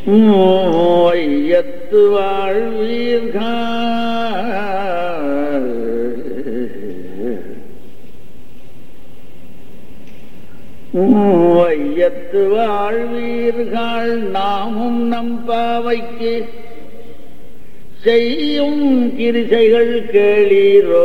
வையத்து வாழ்வீர்கள் வையத்து வாழ்வீர்கள் நாமும் நம் பாவைக்கு செய்யும் கிரிசைகள் கேளீரோ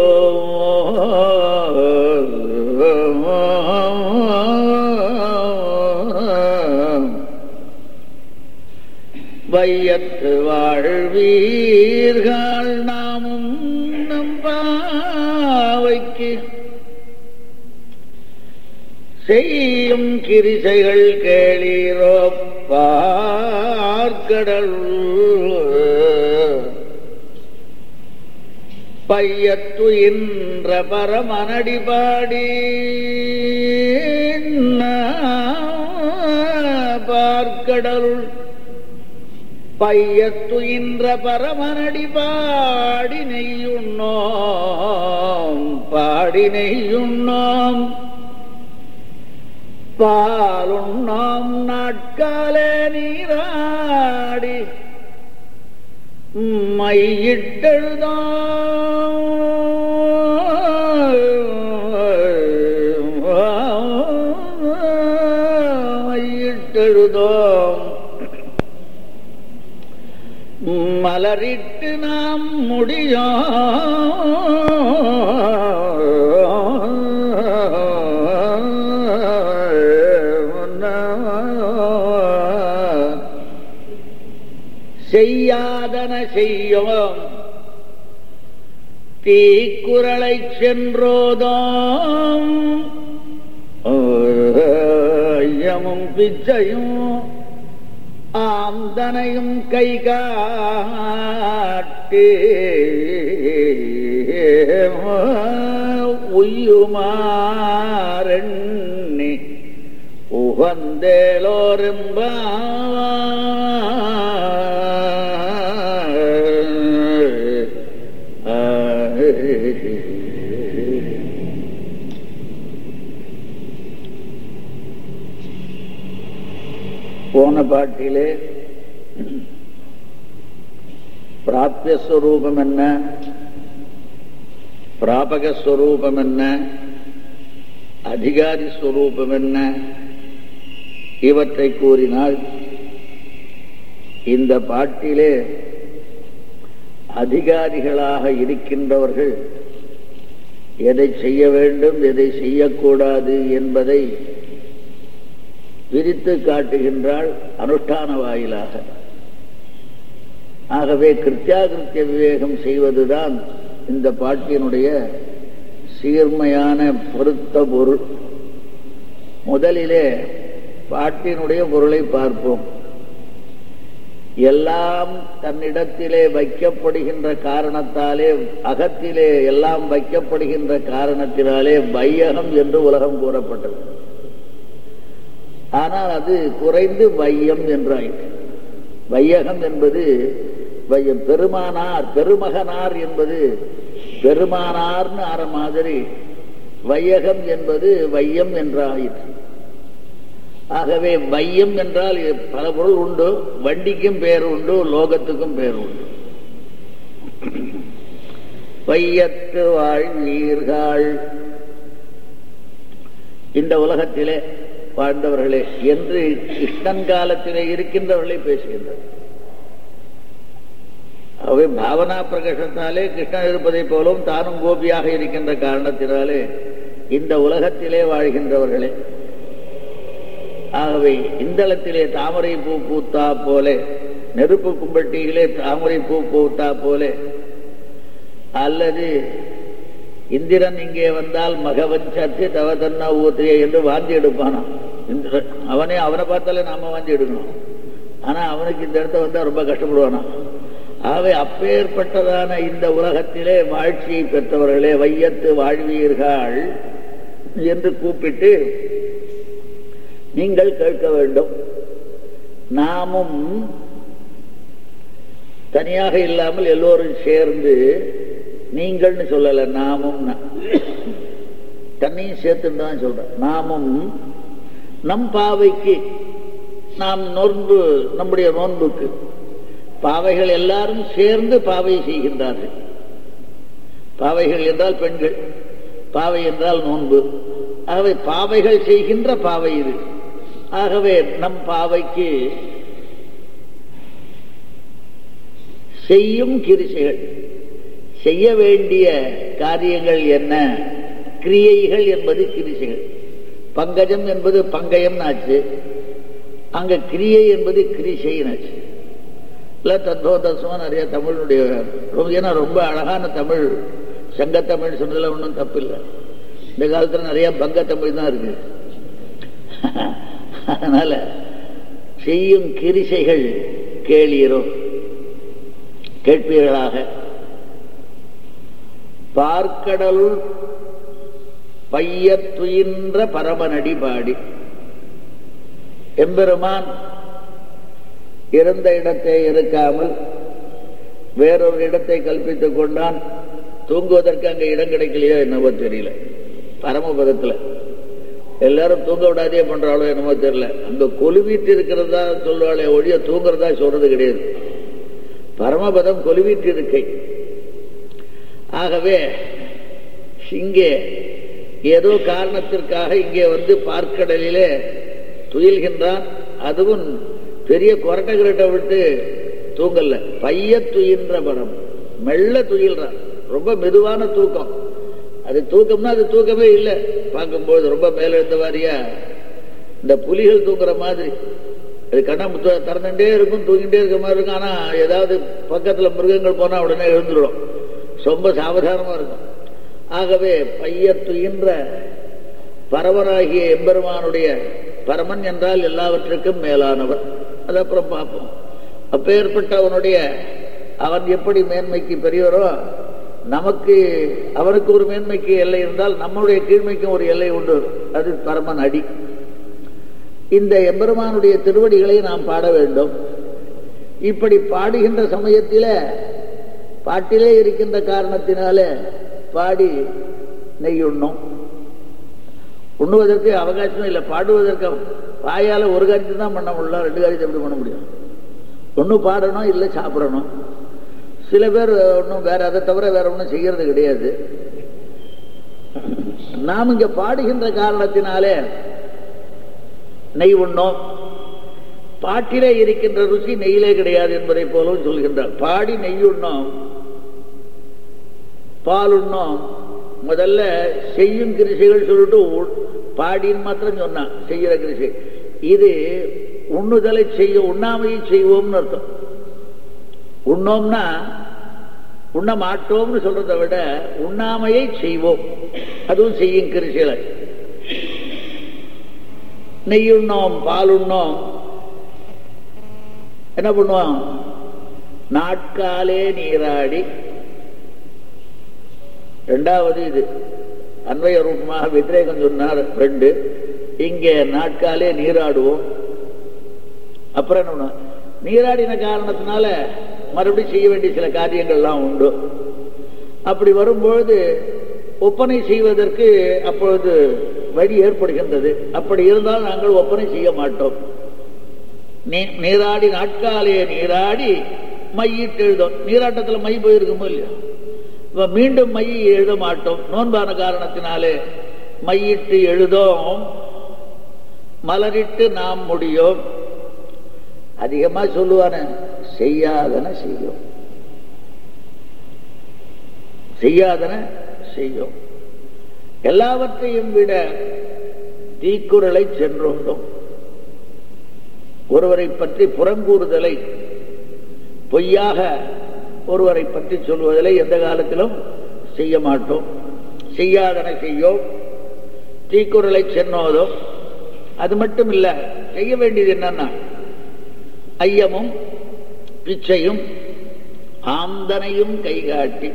வையத்து வாழ்வீர்கள் நாமும் நம் பாவைக்கு செய்யும் கிரிசைகள் கேளீரோ பார்க்கடல் பையத்துயின்ற பரமனடி பாடி பார்க்கடலுள் பையத்துயின்ற பரமனடி பாடி நெய்யுண்ணோம் பாடி நெய்யுண்ணோம் பாலுண்ணோம் நாட்காலே நீராடி மையிட்டெழுதோம் மலரிட்டு நாம் முடியும் செய்யாதன செய்யோம் தீக்குறளை சென்றோதோம் ஐயமும் பிச்சையும் ஆந்தனையும் கை காட்டி உய்யுமாறெண்ணி உகந்தேலோரும்பா போன பாட்டிலே பிராபியஸ்வரூபம் என்ன பிராபகஸ்வரூபம் என்ன அதிகாரி ஸ்வரூபம் என்ன இவற்றை கூறினால் இந்த பாட்டிலே அதிகாரிகளாக இருக்கின்றவர்கள் எதை செய்ய வேண்டும் எதை செய்யக்கூடாது என்பதை விரித்து காட்டுகின்றாள் அனுஷ்டான வாயிலாக ஆகவே கிருத்தியாகிருத்திய விவேகம் செய்வதுதான் இந்த பாட்டினுடைய சீர்மையான பொருத்த பொருள் முதலிலே பாட்டினுடைய பொருளை பார்ப்போம் எல்லாம் தன்னிடத்திலே வைக்கப்படுகின்ற காரணத்தாலே அகத்திலே எல்லாம் வைக்கப்படுகின்ற காரணத்தினாலே வையகம் என்று உலகம் கூறப்பட்டது ஆனால் அது குறைந்து வையம் என்றாயிற்று வையகம் என்பது வையம் பெருமானார் பெருமகனார் என்பது பெருமானார்னு ஆற மாதிரி வையகம் என்பது வையம் என்றாயிற்று ஆகவே வையம் என்றால் பல பொருள் உண்டு வண்டிக்கும் பேர் உண்டு லோகத்துக்கும் பேர் உண்டு வையத்து வாழ்வீர்கள் இந்த உலகத்திலே வாழ்ந்தவர்களே என்று கிருஷ்ணன் காலத்திலே இருக்கின்றவர்களை பேசுகின்றார் அவை பாவனா பிரகடனத்தாலே கிருஷ்ணன் இருப்பதை போலவும் தானும் கோபியாக இருக்கின்ற காரணத்தினாலே இந்த உலகத்திலே வாழ்கின்றவர்களே ஆகவே இந்தளத்திலே தாமரை பூ பூத்தா போல நெருப்பு கும்பட்டியிலே தாமரை பூ பூத்தா போல அல்லது இந்திரன் இங்கே வந்தால் மகவன் சத்து தவ தன்னா ஊத்திய என்று வாந்தி எடுப்பானாம் இந்திரன் அவனே அவனை பார்த்தாலே நாம வாந்தி எடுக்கணும் ஆனா அவனுக்கு இந்த இடத்த வந்தா ரொம்ப கஷ்டப்படுவானா ஆகவே அப்பேற்பட்டதான இந்த உலகத்திலே வாழ்ச்சியை பெற்றவர்களே வையத்து வாழ்வீர்கள் என்று கூப்பிட்டு நீங்கள் கேட்க வேண்டும் நாமும் தனியாக இல்லாமல் எல்லோரும் சேர்ந்து நீங்கள்னு சொல்லல நாமும் தன்னையும் சேர்த்துன்னு தான் சொல்றேன் நாமும் நம் பாவைக்கு நாம் நோன்பு நம்முடைய நோன்புக்கு பாவைகள் எல்லாரும் சேர்ந்து பாவை செய்கின்றார்கள் பாவைகள் என்றால் பெண்கள் பாவை என்றால் நோன்பு ஆகவே பாவைகள் செய்கின்ற பாவை இது ஆகவே நம் பாவைக்கு செய்யும் கிரிசைகள் செய்ய வேண்டிய காரியங்கள் என்ன கிரியைகள் என்பது கிரிசைகள் பங்கஜம் என்பது பங்கயம் ஆச்சு அங்க கிரியை என்பது கிரிசைனாச்சு இல்லை தத்வோதசமாக நிறைய தமிழுடைய ரொம்ப ஏன்னா ரொம்ப அழகான தமிழ் சங்கத்தமிழ் சொன்னதில் ஒன்றும் தப்பு இல்லை இந்த காலத்தில் நிறைய பங்க தமிழ் தான் இருக்கு அதனால செய்யும் கிரிசைகள் கேளீரோ கேட்பீர்களாக பார்க்கடலுள் பைய துயின்ற பரமனடி பாடி எம்பெருமான் இருந்த இடத்தை இருக்காமல் வேறொரு இடத்தை கல்பித்துக் கொண்டான் தூங்குவதற்கு அங்க இடம் கிடைக்கலையோ என்னவோ தெரியல பரமபதத்துல எல்லாரும் தூங்க விடாதே பண்றாளோ என்னமோ தெரியல அங்க கொலுவீட்டு இருக்கிறதா சொல்லுவாளே ஒழிய தூங்குறதா சொல்றது கிடையாது பரமபதம் கொலுவீட்டு இருக்கை ஆகவே இங்கே ஏதோ காரணத்திற்காக இங்கே வந்து பார்க்கடலிலே துயில்கின்றான் அதுவும் பெரிய கொரட்டை கிரட்டை விட்டு தூங்கல பைய துயின்ற படம் மெல்ல துயில்றான் ரொம்ப மெதுவான தூக்கம் அது தூக்கம்னா அது தூக்கமே இல்லை பார்க்கும்போது ரொம்ப மேல இருந்த வாரியா இந்த புலிகள் தூங்குற மாதிரி அது கண்ணா திறந்துட்டே இருக்கும் தூங்கிட்டே இருக்க மாதிரி இருக்கும் ஆனா ஏதாவது பக்கத்துல மிருகங்கள் போனா உடனே எழுந்துடும் ரொம்ப சாவதானமா இருக்கும் ஆகவே பைய துயின்ற பரவராகிய எம்பெருமானுடைய பரமன் என்றால் எல்லாவற்றுக்கும் மேலானவர் அது அப்புறம் பார்ப்போம் அப்பேற்பட்ட அவனுடைய அவன் எப்படி மேன்மைக்கு பெரியவரோ நமக்கு அவனுக்கு ஒரு மேன்மைக்கு எல்லை இருந்தால் நம்முடைய கீழ்மைக்கும் ஒரு எல்லை உண்டு அது பரமன் அடி இந்த எம்பெருமானுடைய திருவடிகளை நாம் பாட வேண்டும் இப்படி பாடுகின்ற சமயத்தில பாட்டிலே இருக்கின்ற காரணத்தினால பாடி நெய் உண்ணும் உண்ணுவதற்கு அவகாசமே இல்லை பாடுவதற்கு வாயால ஒரு காரியத்தை தான் பண்ண முடியல ரெண்டு காரியத்தை எப்படி பண்ண முடியும் ஒன்று பாடணும் இல்லை சாப்பிடணும் சில பேர் ஒன்றும் வேற அதை தவிர வேற ஒன்றும் செய்யறது கிடையாது நாம் இங்க பாடுகின்ற காரணத்தினாலே நெய் உண்ணோம் பாட்டிலே இருக்கின்ற ருசி நெய்யிலே கிடையாது என்பதை போலவும் சொல்கின்றார் பாடி நெய் உண்ணோம் பால் உண்ணோம் முதல்ல செய்யும் கிருஷிகள் சொல்லிட்டு பாடின்னு மாத்திரம் சொன்னான் செய்கிற கிருஷி இது உண்ணுதலை செய்ய உண்ணாமையை செய்வோம்னு அர்த்தம் உண்ணோம்னா உண்ண மாட்டோம்னு சொல்றதை விட உண்ணாமையை செய்வோம் அதுவும் செய்யும் கிருஷிகளை நெய் உண்ணோம் பால் உண்ணோம் என்ன பண்ணுவோம் நாட்காலே நீராடி ரெண்டாவது இது அன்வய ரூபமாக வித்ரேகம் சொன்னார் ரெண்டு இங்கே நாட்காலே நீராடுவோம் அப்புறம் என்ன நீராடின காரணத்தினால மறுபடியும் செய்ய வேண்டிய சில காரியங்கள்லாம் உண்டு அப்படி வரும்பொழுது ஒப்பனை செய்வதற்கு அப்பொழுது வழி ஏற்படுகின்றது அப்படி இருந்தால் நாங்கள் ஒப்பனை செய்ய மாட்டோம் நீராடி நாட்காலே நீராடி மையிட்டு எழுதும் நீராட்டத்தில் மை போயிருக்குமோ இல்லையா இப்ப மீண்டும் மை எழுத மாட்டோம் நோன்பான காரணத்தினாலே மையிட்டு எழுதோம் மலரிட்டு நாம் முடியும் அதிகமா சொல்லுவான செய்யாதன செய்யும் செய்யாதன செய்யும் எல்லாவற்றையும் விட தீக்குறளை சென்றோடும் ஒருவரை பற்றி புறங்கூறுதலை பொய்யாக ஒருவரை பற்றி சொல்வதில்லை எந்த காலத்திலும் செய்ய மாட்டோம் செய்யாதன செய்யோம் தீக்குறளை சென்னோதும் அது மட்டும் இல்ல செய்ய வேண்டியது என்னன்னா ஐயமும் பிச்சையும் ஆந்தனையும் கைகாட்டி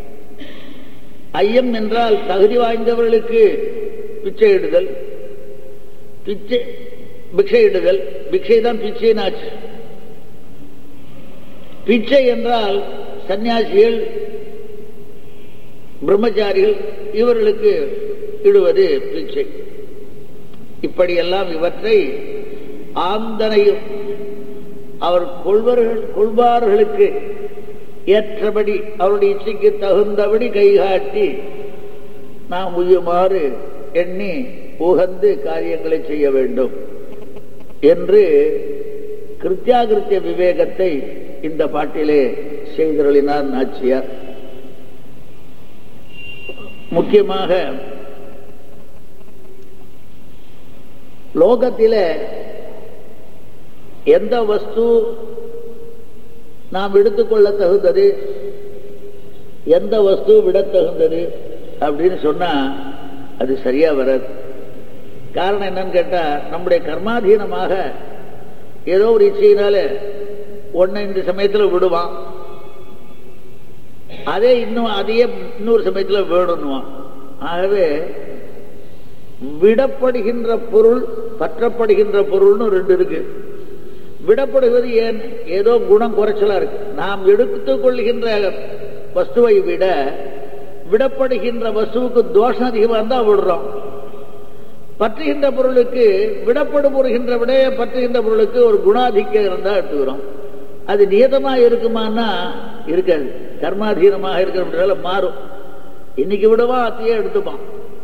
ஐயம் என்றால் தகுதி வாய்ந்தவர்களுக்கு பிச்சை இடுதல் பிச்சை பிக்ஷை இடுதல் பிக்ஷை தான் பிச்சைனாச்சு பிச்சை என்றால் சன்னியாசிகள் பிரம்மச்சாரிகள் இவர்களுக்கு இடுவது பிச்சை இப்படியெல்லாம் இவற்றை ஆந்தனையும் அவர் கொள்வர்கள் கொள்வார்களுக்கு ஏற்றபடி அவருடைய இச்சைக்கு தகுந்தபடி கைகாட்டி நாம் உயுமாறு எண்ணி உகந்து காரியங்களை செய்ய வேண்டும் என்று கிருத்தியாகிருத்திய விவேகத்தை இந்த பாட்டிலே செய்தருளினார் நாச்சியார் முக்கியமாக லோகத்திலே எந்த வஸ்து நாம் எடுத்துக்கொள்ள தகுந்தது எந்த வஸ்து விட தகுந்தது அப்படின்னு சொன்னா அது சரியா வராது காரணம் என்னன்னு கேட்டா நம்முடைய கர்மாதீனமாக ஏதோ ஒரு இச்சையினால ஒன்னை இந்த சமயத்தில் விடுவான் அதே இன்னும் அதையே இன்னொரு சமயத்தில் வேணும்னுவான் ஆகவே விடப்படுகின்ற பொருள் பற்றப்படுகின்ற பொருள்னு ரெண்டு இருக்கு விடப்படுவது ஏன் ஏதோ குணம் குறைச்சலா இருக்கு நாம் எடுத்துக் கொள்கின்ற வஸ்துவை விட விடப்படுகின்ற வஸ்துவுக்கு தோஷம் அதிகமாக இருந்தா விடுறோம் பற்றுகின்ற பொருளுக்கு விடப்படுகின்ற விட பற்றுகின்ற பொருளுக்கு ஒரு குணாதிக்கம் இருந்தா எடுத்துக்கிறோம் அது நியதமா இருக்குமான்னா இருக்காது கர்மாதீனமாக இருக்கிற மாறும் இன்னைக்கு விடுவா அத்தையே எடுத்துப்பான்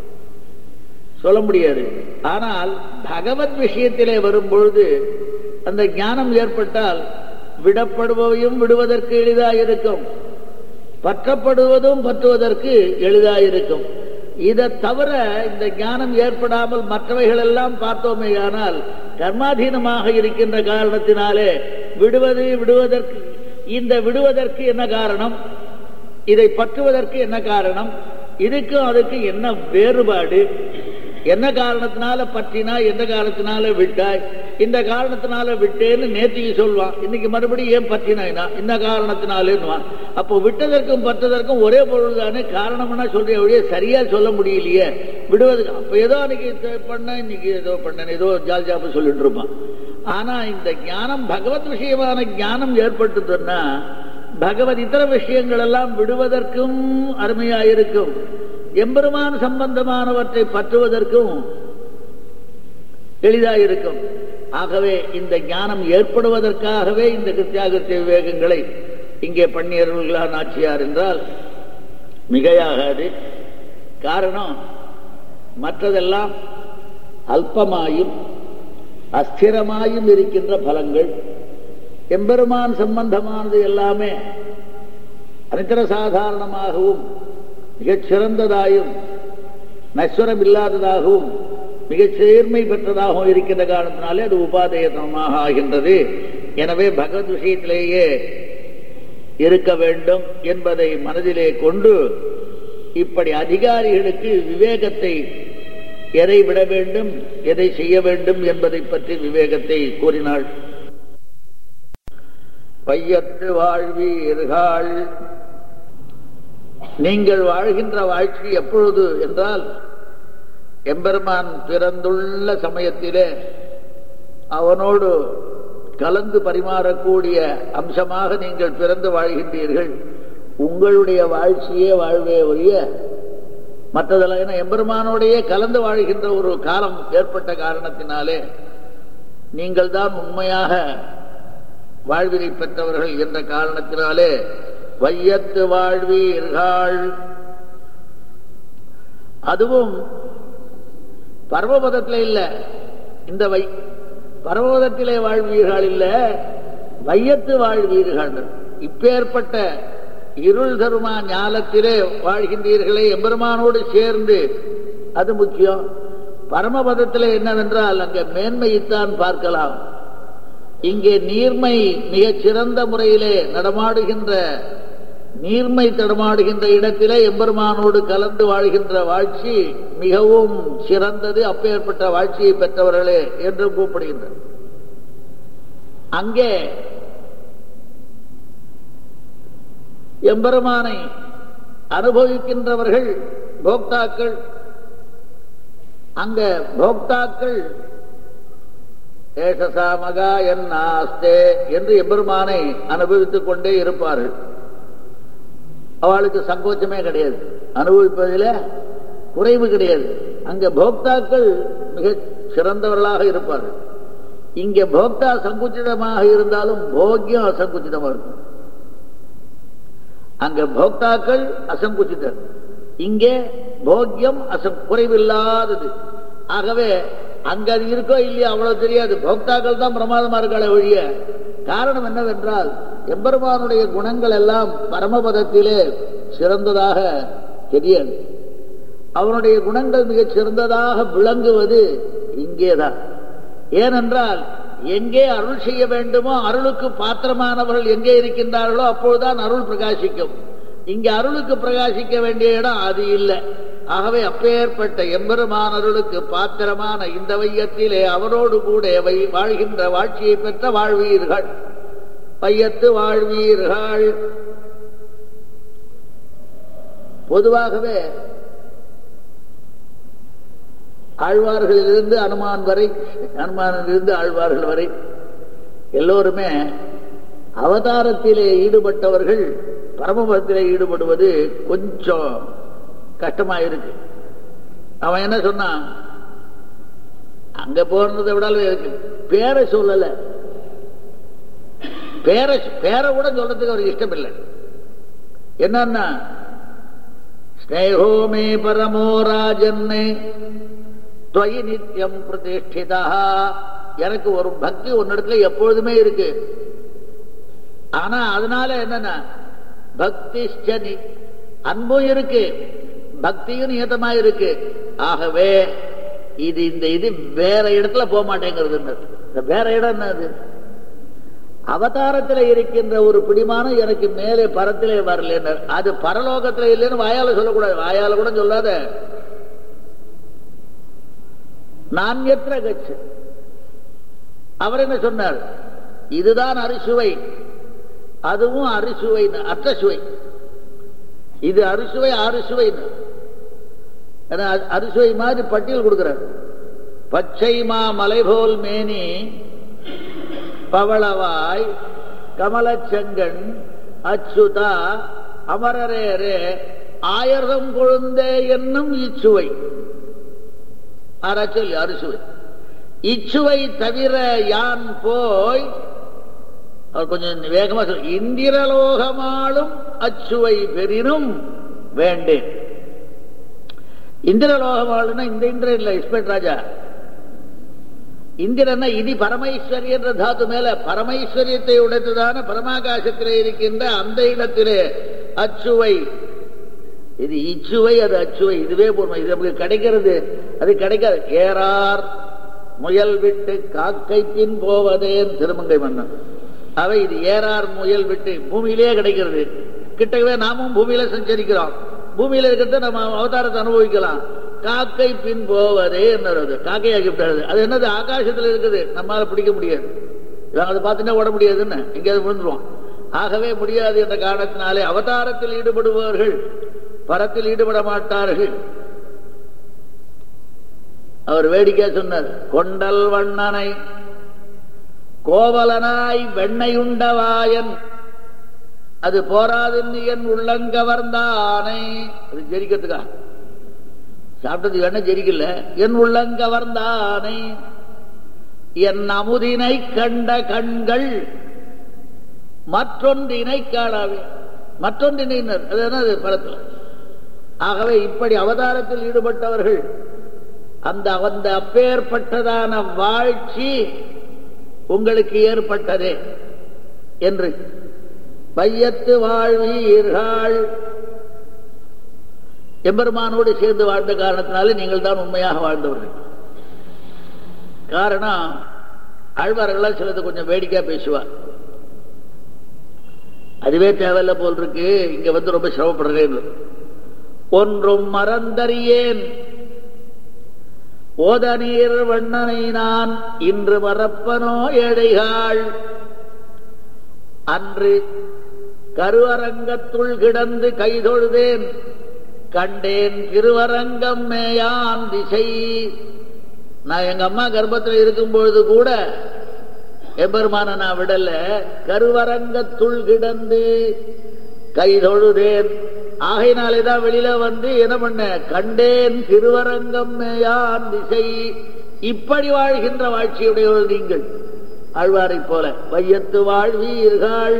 சொல்ல முடியாது ஆனால் பகவத் விஷயத்திலே வரும் பொழுது அந்த ஞானம் ஏற்பட்டால் விடப்படுபவையும் விடுவதற்கு எளிதாக இருக்கும் பற்றப்படுவதும் பற்றுவதற்கு எளிதாக இருக்கும் இதை தவிர இந்த ஞானம் ஏற்படாமல் மற்றவைகள் எல்லாம் பார்த்தோமே ஆனால் கர்மாதீனமாக இருக்கின்ற காரணத்தினாலே விடுவது விடுவதற்கு இந்த விடுவதற்கு என்ன காரணம் இதை பற்றுவதற்கு என்ன காரணம் இதுக்கும் அதுக்கு என்ன வேறுபாடு என்ன காரணத்தினால பற்றினா எந்த காரணத்தினால விட்டாய் இந்த காரணத்தினால விட்டேன்னு நேற்றுக்கு சொல்வான் இன்னைக்கு மறுபடியும் ஏன் பற்றினா இந்த காரணத்தினாலேன்னுவான் அப்போ விட்டதற்கும் பற்றதற்கும் ஒரே பொருள் தானே காரணம்னா சொல்ற வழியே சரியா சொல்ல முடியலையே விடுவதுக்கு அப்ப ஏதோ அன்னைக்கு பண்ண இன்னைக்கு ஏதோ பண்ண ஏதோ ஜால் ஜாப்பு சொல்லிட்டு இருப்பான் ஆனா இந்த ஞானம் பகவத் விஷயமான ஞானம் ஏற்பட்டுதுன்னா பகவத் இதர விஷயங்கள் எல்லாம் விடுவதற்கும் அருமையாயிருக்கும் எம்பெருமான் சம்பந்தமானவற்றை பற்றுவதற்கும் எளிதாயிருக்கும் ஆகவே இந்த ஞானம் ஏற்படுவதற்காகவே இந்த கிருத்தியாகத்திய விவேகங்களை இங்கே பண்ணியவர்களா நாச்சியார் என்றால் மிகையாகாது காரணம் மற்றதெல்லாம் அல்பமாயும் அஸ்திரமாயும் இருக்கின்ற பலங்கள் எம்பெருமான் சம்பந்தமானது எல்லாமே அனித்தர சாதாரணமாகவும் மிகச் சிறந்ததாயும் நஸ்வரம் இல்லாததாகவும் மிகச் சேர்மை பெற்றதாகவும் இருக்கின்ற காரணத்தினாலே அது உபாதேயமாக ஆகின்றது எனவே பகவத் விஷயத்திலேயே இருக்க வேண்டும் என்பதை மனதிலே கொண்டு இப்படி அதிகாரிகளுக்கு விவேகத்தை எதை விட வேண்டும் எதை செய்ய வேண்டும் என்பதை பற்றி விவேகத்தை கூறினாள் பையத்து வாழ்வீர்கள் நீங்கள் வாழ்கின்ற வாழ்க்கை எப்பொழுது என்றால் எம்பெருமான் பிறந்துள்ள சமயத்திலே அவனோடு கலந்து பரிமாறக்கூடிய அம்சமாக நீங்கள் பிறந்து வாழ்கின்றீர்கள் உங்களுடைய வாழ்க்கையே வாழ்வே ஒழிய மற்றதெல்லாம் ஏன்னா எம்பெருமானோடையே கலந்து வாழ்கின்ற ஒரு காலம் ஏற்பட்ட காரணத்தினாலே நீங்கள் தான் உண்மையாக வாழ்வினை பெற்றவர்கள் என்ற காரணத்தினாலே வையத்து வாழ்வீர்கள் அதுவும் பரமபதத்தில் இல்ல இந்த வை பரமபதத்திலே வாழ்வீர்கள் இல்ல வையத்து வாழ்வீர்கள் இப்பேற்பட்ட இருள் தருமா ஞாலத்திலே வாழ்கின்றீர்களே எம்பெருமானோடு சேர்ந்து அது முக்கியம் பரமபதத்திலே என்னவென்றால் அங்க மேன்மையைத்தான் பார்க்கலாம் இங்கே நீர்மை மிகச் சிறந்த முறையிலே நடமாடுகின்ற நீர்மை தடமாடுகின்ற இடத்திலே எம்பெருமானோடு கலந்து வாழ்கின்ற வாழ்ச்சி மிகவும் சிறந்தது அப்பேற்பட்ட வாழ்ச்சியை பெற்றவர்களே என்று கூப்பிடுகின்ற அங்கே எம்பெருமானை அனுபவிக்கின்றவர்கள் போக்தாக்கள் அங்க போக்தாக்கள் ஏசசாமகா என் ஆஸ்தே என்று எம்பெருமானை அனுபவித்துக் கொண்டே இருப்பார்கள் அவளுக்கு சங்கோச்சமே கிடையாது அனுபவிப்பதில் குறைவு கிடையாது அங்க போக்தாக்கள் மிக சிறந்தவர்களாக இருப்பார்கள் இங்க போக்தா சங்குச்சிதமாக இருந்தாலும் போக்கியம் அசங்குச்சிதமா இருக்கும் அங்க போக்தாக்கள் அசங்குச்சிதர் இங்கே போக்கியம் அசம் குறைவில்லாதது ஆகவே அங்க அது இருக்கோ இல்லையா அவ்வளவு தெரியாது போக்தாக்கள் தான் பிரமாதமா இருக்காளே ஒழிய காரணம் என்னவென்றால் எம்பெருமானுடைய குணங்கள் எல்லாம் பரமபதத்திலே சிறந்ததாக தெரியாது அவனுடைய குணங்கள் மிகச் சிறந்ததாக விளங்குவது இங்கேதான் ஏனென்றால் எங்கே அருள் செய்ய வேண்டுமோ அருளுக்கு பாத்திரமானவர்கள் எங்கே இருக்கின்றார்களோ அப்பொழுதுதான் அருள் பிரகாசிக்கும் இங்க அருளுக்கு பிரகாசிக்க வேண்டிய இடம் அது இல்லை ஆகவே அப்பேற்பட்ட எம்பெருமான் அருளுக்கு பாத்திரமான இந்த வையத்திலே அவரோடு கூட வை- வாழ்கின்ற வாழ்ச்சியை பெற்ற வாழ்வீர்கள் வையத்து வாழ்வீர்கள் பொதுவாகவே ஆழ்வார்களிலிருந்து அனுமான் வரை அனுமானிலிருந்து ஆழ்வார்கள் வரை எல்லோருமே அவதாரத்திலே ஈடுபட்டவர்கள் பரமபதத்திலே ஈடுபடுவது கொஞ்சம் கஷ்டமா இருக்கு அவன் என்ன சொன்னான் அங்க போறதை விட இருக்கு பேரை சொல்லல பேரை பேரை கூட சொல்றதுக்கு அவருக்கு இஷ்டம் இல்லை என்னன்னா ஸ்னேகோ மே பரமோ ராஜன்னு துவயி நித்தியம் பிரதிஷ்டிதா எனக்கு ஒரு பக்தி உன்னிடத்துல எப்பொழுதுமே இருக்கு ஆனா அதனால என்னன்னா பக்தி அன்பும் இருக்கு பக்தியும் நியதமா இருக்கு ஆகவே இது இந்த இது வேற இடத்துல போக மாட்டேங்கிறது இந்த வேற இடம் என்னது அவதாரத்தில் இருக்கின்ற ஒரு பிடிமானம் எனக்கு மேலே பரத்திலே வரல அது பரலோகத்துல இல்லைன்னு வாயால சொல்லக்கூடாது வாயால கூட சொல்லாத நான் எത്ര கச்சு அவர் என்ன சொன்னார் இதுதான் அரிசுவை அதுவும் அரிசுவை அற்ற சுவை இது அரிசுவை அறுசுவை அரிசுவை மாதிரி பட்டியல் கொடுக்கிறார் பச்சை மா மலைபோல் மேனி பவளவாய் கமலச்செங்கண் அச்சுதா அமரரேரே ஆயிரம் கொழுந்தே என்னும் இச்சுவை சொல்லி அரிசுவை இச்சுவை தவிர யான் போய் அவர் கொஞ்சம் வேகமா சொல் இந்திரலோகமாலும் அச்சுவை பெரினும் வேண்டேன் இந்திரலோகமாளுன்னா இந்த இந்திரன் இல்ல இஸ்பெட் ராஜா இந்திரன்னா இது பரமைஸ்வரி என்ற தாத்து மேல பரமைஸ்வரியத்தை உடைத்ததான பரமாகாசத்திலே இருக்கின்ற அந்த இடத்திலே அச்சுவை இது இச்சுவை அது அச்சுவை இதுவே போதும் இது நமக்கு கிடைக்கிறது அது கிடைக்காது ஏறார் முயல் விட்டு காக்கை பின் போவதேன் திருமங்கை மன்னன் அவை இது ஏறார் முயல் விட்டு பூமியிலேயே கிடைக்கிறது கிட்டவே நாமும் பூமியில சஞ்சரிக்கிறோம் பூமியில இருக்கிறத நம்ம அவதாரத்தை அனுபவிக்கலாம் காக்கை பின் போவதே என்னது காக்கையாகி விட்டாது அது என்னது ஆகாசத்துல இருக்குது நம்மளால பிடிக்க முடியாது அதை பார்த்துட்டா ஓட முடியாதுன்னு எங்கேயாவது விழுந்துருவோம் ஆகவே முடியாது என்ற காரணத்தினாலே அவதாரத்தில் ஈடுபடுபவர்கள் பரத்தில் ஈடுபட மாட்டார்கள் அவர் வேடிக்கை சொன்னார் கொண்டல் வண்ணனை கோவலனாய் வெண்ணையுண்டவாயன் அது போராதுன்னு என் உள்ளங்கவர்ந்தானே அது ஜெரிக்கிறதுக்கா சாப்பிட்டது வேணா ஜெரிக்கல என் உள்ளங்கவர்ந்தானே என் அமுதினை கண்ட கண்கள் மற்றொன்றினை காணாவே மற்றொன்றினர் அது என்னது படத்தில் ஆகவே இப்படி அவதாரத்தில் ஈடுபட்டவர்கள் அந்த அந்த அப்பேற்பட்டதான வாழ்ச்சி உங்களுக்கு ஏற்பட்டதே என்று பையத்து வாழ்வீர்கள் எம்பெருமானோடு சேர்ந்து வாழ்ந்த காரணத்தினாலே நீங்கள் தான் உண்மையாக வாழ்ந்தவர்கள் காரணம் ஆழ்வார்கள்லாம் சிலது கொஞ்சம் வேடிக்கையா பேசுவார் அதுவே தேவையில்ல போல் இருக்கு இங்க வந்து ரொம்ப சிரமப்படுறேன் ஒன்றும் மறந்தறியேன் ஓத நீர் வண்ணனை நான் இன்று மறப்பனோ ஏழைகாள் அன்று கருவரங்கத்துள் கிடந்து கைதொழுதேன் கண்டேன் திருவரங்கம் மேயான் திசை நான் எங்க அம்மா கர்ப்பத்தில் இருக்கும் பொழுது கூட எம்பெருமான நான் விடல கருவரங்கத்துள் கிடந்து கைதொழுதேன் ஆகையினாலேதான் வெளியில வந்து என்ன பண்ண கண்டேன் திருவரங்கம் மேயான் திசை இப்படி வாழ்கின்ற வாழ்ச்சியுடையவர்கள் நீங்கள் ஆழ்வாரைப் போல வையத்து வாழ்வீர்கள்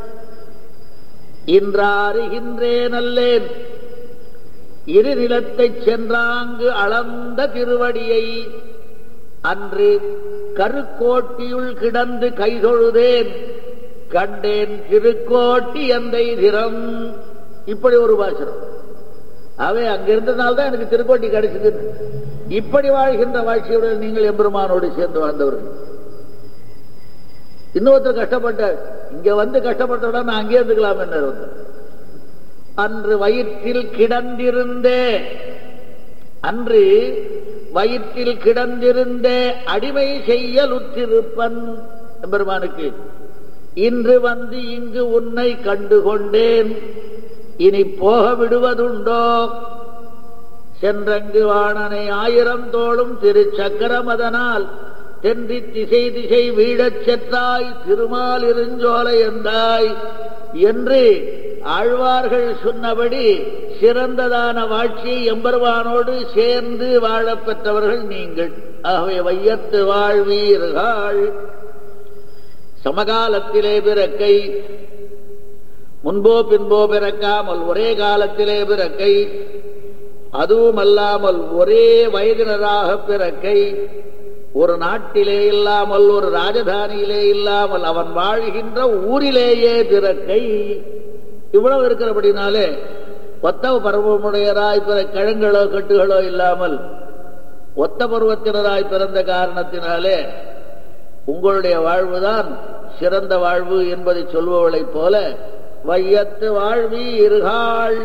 இன்றாறுகின்றேன் அல்லேன் இரு நிலத்தைச் சென்றாங்கு அளந்த திருவடியை அன்று கருக்கோட்டியுள் கிடந்து கைதொழுதேன் கண்டேன் திருக்கோட்டி எந்தை திறம் இப்படி ஒரு பாசனம் அவை அங்க இருந்ததுனால்தான் எனக்கு திருக்கோட்டி கிடைச்சது இப்படி வாழ்கின்ற வாழ்க்கையுடன் நீங்கள் எம்பெருமானோடு சேர்ந்து வாழ்ந்தவர்கள் இன்னொருத்தர் கஷ்டப்பட்டார் இங்க வந்து கஷ்டப்பட்டோட நான் அங்கே இருந்துக்கலாம் என்ன அன்று வயிற்றில் கிடந்திருந்தே அன்று வயிற்றில் கிடந்திருந்தே அடிமை செய்யலுற்றிருப்பன் பெருமானுக்கு இன்று வந்து இங்கு உன்னை கண்டுகொண்டேன் இனி போக விடுவதுண்டோ சென்றங்கு வாணனை ஆயிரம் தோளும் திருச்சக்கரம் அதனால் தென்றி திசை திசை வீழச் சென்றாய் திருமால் இருஞ்சோலை என்றாய் என்று ஆழ்வார்கள் சொன்னபடி சிறந்ததான வாழ்ச்சியை எம்பெருமானோடு சேர்ந்து வாழப் பெற்றவர்கள் நீங்கள் ஆகவே வையத்து வாழ்வீர்கள் சமகாலத்திலே பிறக்கை முன்போ பின்போ பிறக்காமல் ஒரே காலத்திலே பிறக்கை அதுவும் அல்லாமல் ஒரே வயதினராக பிறக்கை ஒரு நாட்டிலே இல்லாமல் ஒரு ராஜதானியிலே இல்லாமல் அவன் வாழ்கின்ற ஊரிலேயே பிறக்கை இவ்வளவு இருக்கிறபடினாலே ஒத்த பருவமுடையராய் பிற கிழங்களோ கட்டுகளோ இல்லாமல் ஒத்த பருவத்தினராய் பிறந்த காரணத்தினாலே உங்களுடைய வாழ்வுதான் சிறந்த வாழ்வு என்பதை சொல்பவளைப் போல வையத்து வாழ்வி இருகாள்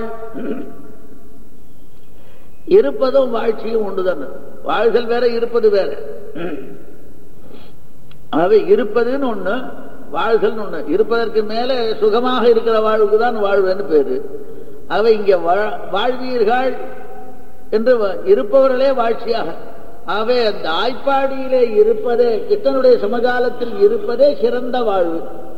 இருப்பதும் வாழ்ச்சியும் உண்டுதான் வாழ்தல் வேற இருப்பது வேற ஆகவே இருப்பதுன்னு ஒண்ணு வாழ்தல் ஒண்ணு இருப்பதற்கு மேல சுகமாக இருக்கிற வாழ்வுக்கு தான் வாழ்வுன்னு பேரு ஆகவே இங்க வாழ்வீர்கள் என்று இருப்பவர்களே வாழ்ச்சியாக ஆகவே அந்த ஆய்ப்பாடியிலே இருப்பதே கிருஷ்ணனுடைய சமகாலத்தில் இருப்பதே சிறந்த வாழ்வு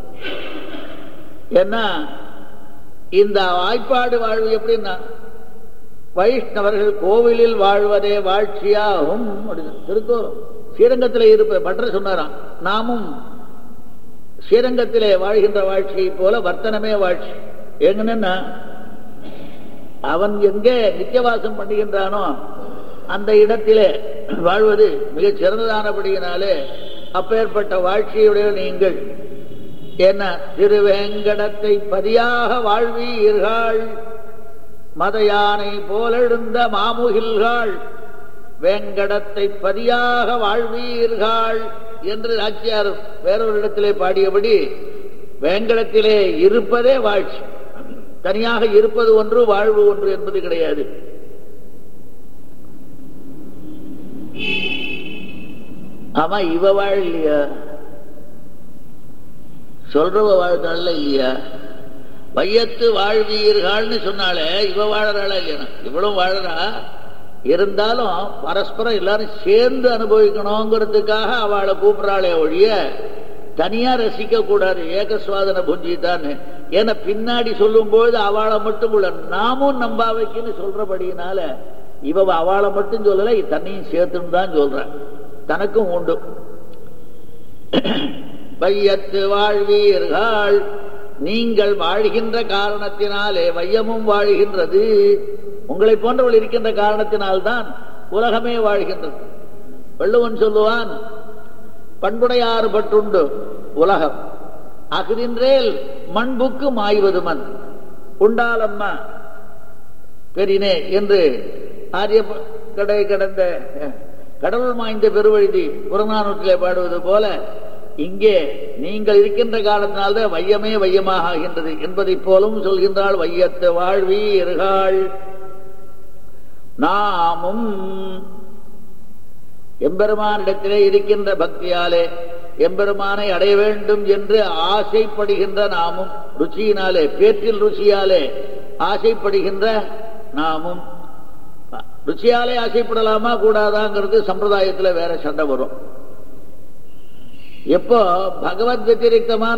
ஏன்னா இந்த வாய்ப்பாடு வாழ்வு எப்படின்னா வைஷ்ணவர்கள் கோவிலில் வாழ்வதே வாழ்ச்சியாகும் திருக்கோரம் ஸ்ரீரங்கத்திலே இருப்ப மற்ற சொன்னாராம் நாமும் ஸ்ரீரங்கத்திலே வாழ்கின்ற வாழ்ச்சியை போல வர்த்தனமே வாழ்ச்சி எங்கன்னா அவன் எங்கே நித்தியவாசம் பண்ணுகின்றானோ அந்த இடத்திலே வாழ்வது மிக சிறந்ததானபடியினாலே அப்பேற்பட்ட வாழ்ச்சியுடைய நீங்கள் என்ன திருவேங்கடத்தை பதியாக வாழ்வீர்கள் மத யானை போலெழுந்த மாமுகில்கள் வேங்கடத்தை பதியாக வாழ்வீர்கள் என்று ஆச்சியார் வேறொரு இடத்திலே பாடியபடி வேங்கடத்திலே இருப்பதே வாழ்ச்சி தனியாக இருப்பது ஒன்று வாழ்வு ஒன்று என்பது கிடையாது ஆமா இவ வாழ இல்லையா சொல்றவ வாழ்ந்தாள் இல்லையா வையத்து வாழ்வீர்கள்னு சொன்னாலே இவ வாழறாளா இல்லையா இவ்வளவு வாழறா இருந்தாலும் பரஸ்பரம் எல்லாரும் சேர்ந்து அனுபவிக்கணுங்கிறதுக்காக அவளை கூப்பிடுறாளே ஒழிய தனியா ரசிக்க கூடாது ஏகசுவாதன புஞ்சிதான்னு ஏன்னா பின்னாடி சொல்லும் பொழுது அவளை மட்டும் உள்ள நாமும் நம்பாவைக்குன்னு சொல்றபடியினால இவ அவளை மட்டும் சொல்லல தன்னையும் சேர்த்துன்னு தான் சொல்றான் தனக்கும் உண்டு வையத்து வாழ்வீர்கள் நீங்கள் வாழ்கின்ற காரணத்தினாலே வையமும் வாழ்கின்றது உங்களை போன்றவள் இருக்கின்ற காரணத்தினால்தான் உலகமே வாழ்கின்றது வள்ளுவன் சொல்லுவான் பண்புடையாறு பட்டுண்டு உலகம் அகுதின்றேல் மண்புக்கு மாய்வது மண் உண்டாலம்மா பெரினே என்று ஆரிய கடை கடந்த கடவுள் மாய்ந்த பெருவழுதி புறநானூற்றிலே பாடுவது போல இங்கே நீங்கள் இருக்கின்ற காலத்தினால்தான் வையமே வையமாக ஆகின்றது என்பதைப் போலும் சொல்கின்றாள் வையத்து வாழ்வீர்கள் நாமும் எம்பெருமானிடத்திலே இருக்கின்ற பக்தியாலே எம்பெருமானை அடைய வேண்டும் என்று ஆசைப்படுகின்ற நாமும் ருச்சியினாலே பேற்றில் ருச்சியாலே ஆசைப்படுகின்ற நாமும் ருச்சியாலே ஆசைப்படலாமா கூடாதாங்கிறது சம்பிரதாயத்தில் வேற சண்டை வரும் எப்போ பகவத் வத்திரிகமான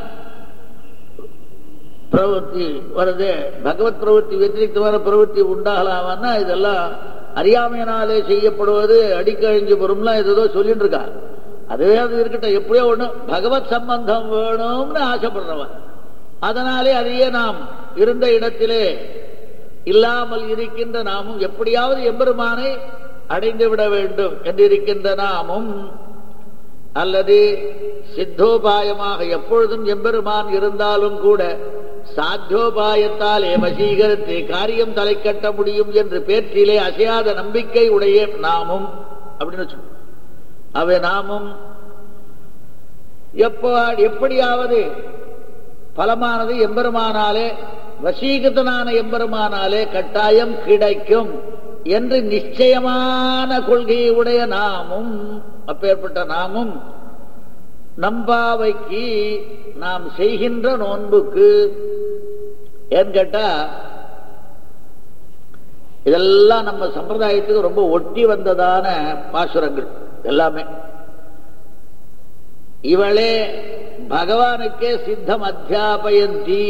பிரவൃத்தி வருது பகவத் பிரவൃத்தி வத்திரிகமான பிரவൃத்தி உண்டாகலாமான்னா இதெல்லாம் அறியாமையினாலே செய்யப்படுவது அடிக்கழிஞ்சு வரும்லாம் ஏதோ சொல்லிட்டு இருக்கா அதுவே அது இருக்கட்டும் எப்படியோ ஒண்ணு பகவத் சம்பந்தம் வேணும்னு ஆசைப்படுறவன் அதனாலே அதையே நாம் இருந்த இடத்திலே இல்லாமல் இருக்கின்ற நாமும் எப்படியாவது எம்பெருமானை அடைந்து விட வேண்டும் என்று இருக்கின்ற நாமும் அல்லது சித்தோபாயமாக எப்பொழுதும் எம்பெருமான் இருந்தாலும் கூட சாத்தியோபாயத்தால் வசீகரித்து காரியம் தலை கட்ட முடியும் என்று பேற்றிலே அசையாத நம்பிக்கை உடைய நாமும் அப்படின்னு சொல்லு அவை நாமும் எப்போ எப்படியாவது பலமானது எம்பெருமானாலே வசீகத்தனான எம்பெருமானாலே கட்டாயம் கிடைக்கும் என்று நிச்சயமான கொள்கையை உடைய நாமும் அப்பேற்பட்ட நாமும் நம்பாவைக்கு நாம் செய்கின்ற நோன்புக்கு ஏன்னு கேட்டா இதெல்லாம் நம்ம சம்பிரதாயத்துக்கு ரொம்ப ஒட்டி வந்ததான பாசுரங்கள் எல்லாமே இவளே பகவானுக்கே சித்தம் அத்தியாபயந்தி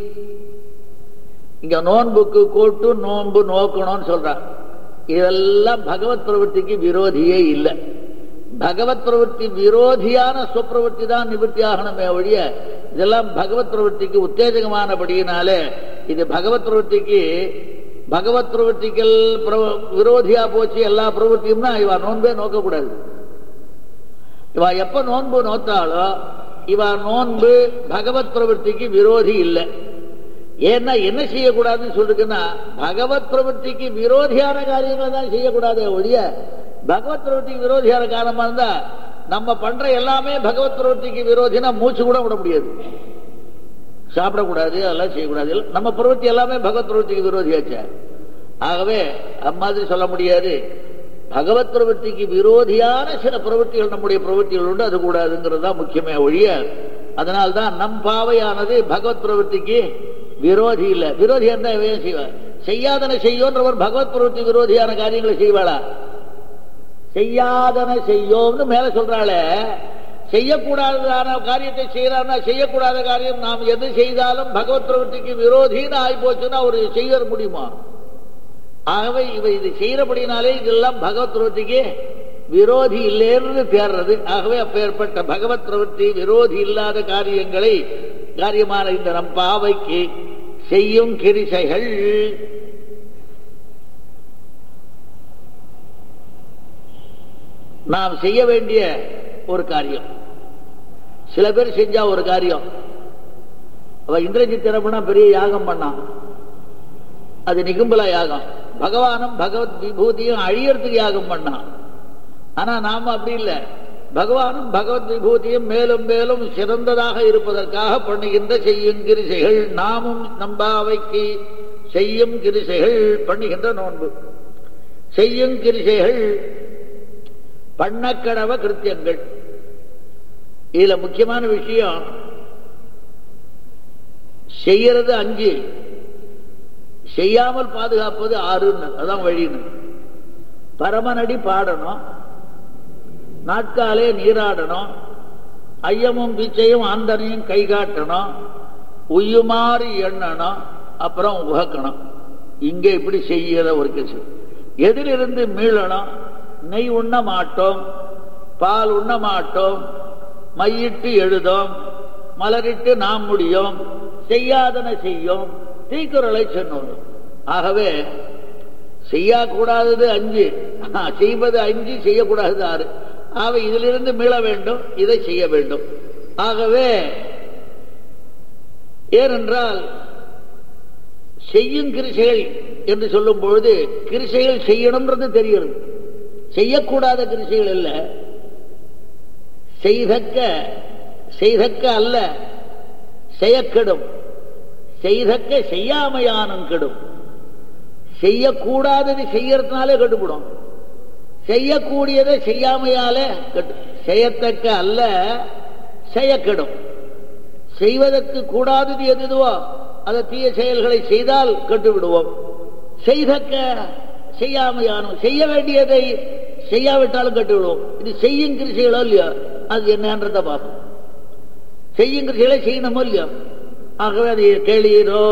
இங்க நோன்புக்கு கூட்டு நோன்பு நோக்கணும்னு சொல்றான் இதெல்லாம் பகவத் பிரவൃத்திக்கு விரோதியே இல்லை பகவத் பிரவೃத்தி விரோதியான சுப்பிரவೃத்தி தான் நிவர்த்தி ஆகணுமே ஒழிய இதெல்லாம் பகவத் பிரவೃத்திக்கு உத்தேஜகமானபடியினாலே இது பகவத் பிரவೃத்திக்கு பகவத் பிரவೃத்திகள் விரோதியா போச்சு எல்லா பிரவೃத்தியும்னா இவ நோன்பே நோக்கக்கூடாது இவ எப்ப நோன்பு நோத்தாலோ இவ நோன்பு பகவத் பிரவೃத்திக்கு விரோதி இல்லை ஏன்னா என்ன செய்யக்கூடாதுன்னு சொல்லிருக்குன்னா பகவத் பிரவೃத்திக்கு விரோதியான காரியங்களை தான் செய்யக்கூடாதே ஒழிய பகவத் பிரவೃத்திக்கு விரோதியான காரணமா இருந்தா நம்ம பண்ற எல்லாமே பகவத் பிரவೃத்திக்கு விரோதினா மூச்சு கூட விட முடியாது சாப்பிடக்கூடாது அதெல்லாம் செய்யக்கூடாது நம்ம பிரவೃத்தி எல்லாமே பகவத் பிரவೃத்திக்கு விரோதியாச்ச ஆகவே அம்மாதிரி சொல்ல முடியாது பகவத் பிரவೃத்திக்கு விரோதியான சில பிரவೃத்திகள் நம்முடைய பிரவೃத்திகள் உண்டு அது கூடாதுங்கிறது தான் முக்கியமே ஒழிய அதனால்தான் நம் பாவையானது பகவத் பிரவೃத்திக்கு விரோதி இல்ல விரோதி என்ன செய்வார் செய்யாதன செய்யோன்றவர் பகவத் பிரவೃத்தி விரோதியான காரியங்களை செய்வாளா செய்யாதன செய்யோம்னு மேல சொல்றாளே செய்யக்கூடாததான காரியத்தை செய்யறான்னா செய்யக்கூடாத காரியம் நாம் எது செய்தாலும் பகவத் பிரவೃத்திக்கு விரோதின்னு ஆகி போச்சுன்னா ஒரு செய்ய முடியுமா ஆகவே இவ இது செய்யறபடினாலே இதெல்லாம் பகவத் பிரவೃத்திக்கு விரோதி இல்லைன்னு தேர்றது ஆகவே அப்பேற்பட்ட பகவத் பிரவೃத்தி விரோதி இல்லாத காரியங்களை காரியமான இந்த நம் பாவைக்கு செய்யும் கிரிசைகள் நாம் செய்ய வேண்டிய ஒரு காரியம் சில பேர் செஞ்சா ஒரு காரியம் அவ இந்திரஜித் திறப்புனா பெரிய யாகம் பண்ணான் அது நிகும்பல யாகம் பகவானும் பகவத் விபூதியும் அழியறதுக்கு யாகம் பண்ணான் ஆனா நாம அப்படி இல்லை பகவானும் பகவத் விபூதியும் மேலும் மேலும் சிறந்ததாக இருப்பதற்காக பண்ணுகின்ற செய்யும் கிரிசைகள் நாமும் நம்பாவைக்கு செய்யும் கிரிசைகள் பண்ணுகின்ற நோன்பு செய்யும் கிரிசைகள் பண்ணக்கடவ கிருத்தியங்கள் இதுல முக்கியமான விஷயம் செய்யறது அஞ்சு செய்யாமல் பாதுகாப்பது ஆறுன்னு அதான் வழின்னு பரமனடி பாடணும் நாட்காலே நீராடணும் ஐயமும் பிச்சையும் ஆந்தனையும் கை காட்டணும் உய்யுமாறு எண்ணணும் அப்புறம் உகக்கணும் இங்க இப்படி செய்யற ஒரு கேசு எதிலிருந்து மீளணும் நெய் உண்ண மாட்டோம் பால் உண்ண மாட்டோம் மையிட்டு எழுதோம் மலரிட்டு நாம் முடியும் செய்யாதன செய்யும் தீக்குறளை சொன்னோம் ஆகவே செய்யக்கூடாதது அஞ்சு செய்வது அஞ்சு செய்யக்கூடாதது ஆறு ஆக இதிலிருந்து மீள வேண்டும் இதை செய்ய வேண்டும் ஆகவே ஏனென்றால் செய்யும் கிருஷைகள் என்று சொல்லும் பொழுது கிருஷைகள் செய்யணும்ன்றது தெரிகிறது செய்யக்கூடாத கிருஷைகள் அல்ல செய்தக்க செய்தக்க அல்ல செய்யக்கெடும் செய்தக்க செய்யாமையானும் கெடும் செய்யக்கூடாதது செய்யறதுனாலே கட்டுப்படும் செய்யக்கூடியதை செய்யாமையாலே கெட்டு செய்யத்தக்க அல்ல செய்யக்கெடும் செய்வதற்கு கூடாதது எதுவோ அதை தீய செயல்களை செய்தால் கட்டுவிடுவோம் செய்தக்க செய்யாமையானும் செய்ய வேண்டியதை செய்யாவிட்டாலும் கட்டுவிடுவோம் இது செய்யும் கிருஷிகளோ இல்லையோ அது என்னன்றத பார்ப்போம் செய்யும் கிருஷிகளை செய்யணுமோ இல்லையோ ஆகவே அது கேளீரோ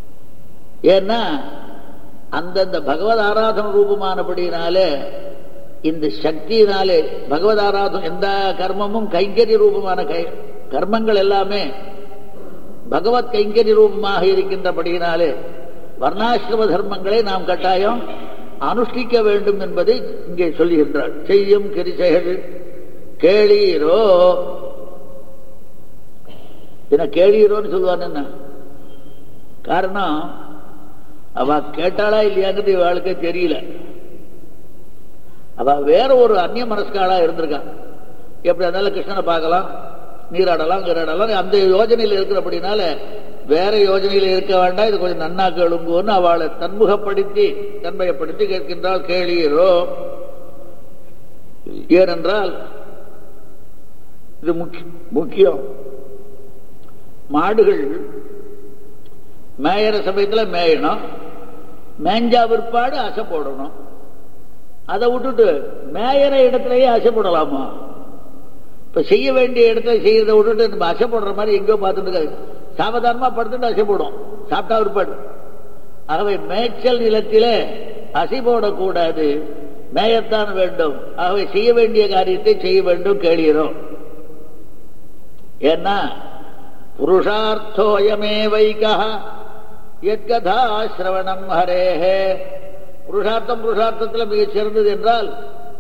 ஏன்னா அந்தந்த பகவத் ஆராதன ரூபமானபடினாலே இந்த சக்தியினாலே பகவதாராதம் எந்த கர்மமும் கைங்கரிய ரூபமான கை கர்மங்கள் எல்லாமே பகவத் கைங்கரிய ரூபமாக இருக்கின்றபடியினாலே வர்ணாசிரம தர்மங்களை நாம் கட்டாயம் அனுஷ்டிக்க வேண்டும் என்பதை இங்கே சொல்லுகின்றார் செய்யும் கிரிசைகள் கேளீரோ என்ன கேளீரோன்னு சொல்லுவான் என்ன காரணம் அவ கேட்டாளா இல்லையாங்கிறது இவளுக்கே தெரியல அவ வேற ஒரு அந்நிய மனஸ்காலா இருந்திருக்கான் எப்படி இருந்தாலும் கிருஷ்ணனை பார்க்கலாம் நீராடலாம் கீராடலாம் அந்த யோஜனையில் இருக்கிறபடினால வேற யோஜனையில் இருக்க வேண்டாம் இது கொஞ்சம் நன்னா கேளுங்கன்னு அவளை தன்முகப்படுத்தி தன்மையப்படுத்தி கேட்கின்றால் கேளீரோ ஏனென்றால் இது முக்கியம் மாடுகள் மேயற சமயத்தில் மேயணும் மேஞ்சா பிற்பாடு அசை போடணும் அதை விட்டுட்டு மேயற இடத்துலயே அசை போடலாமா இப்ப செய்ய வேண்டிய இடத்துல செய்யறதை விட்டுட்டு நம்ம அசை போடுற மாதிரி எங்கேயோ பார்த்துட்டு இருக்காது சாவதானமா படுத்துட்டு அசை போடும் சாப்பிட்டா பிற்பாடு ஆகவே மேய்ச்சல் நிலத்திலே அசை போடக்கூடாது மேயத்தான் வேண்டும் ஆகவே செய்ய வேண்டிய காரியத்தை செய்ய வேண்டும் கேளுகிறோம் ஏன்னா புருஷார்த்தோயமே வைகா எத்கதா சிரவணம் ஹரேஹே புருஷார்த்தம் புருஷார்த்தத்தில் மிகச் சிறந்தது என்றால்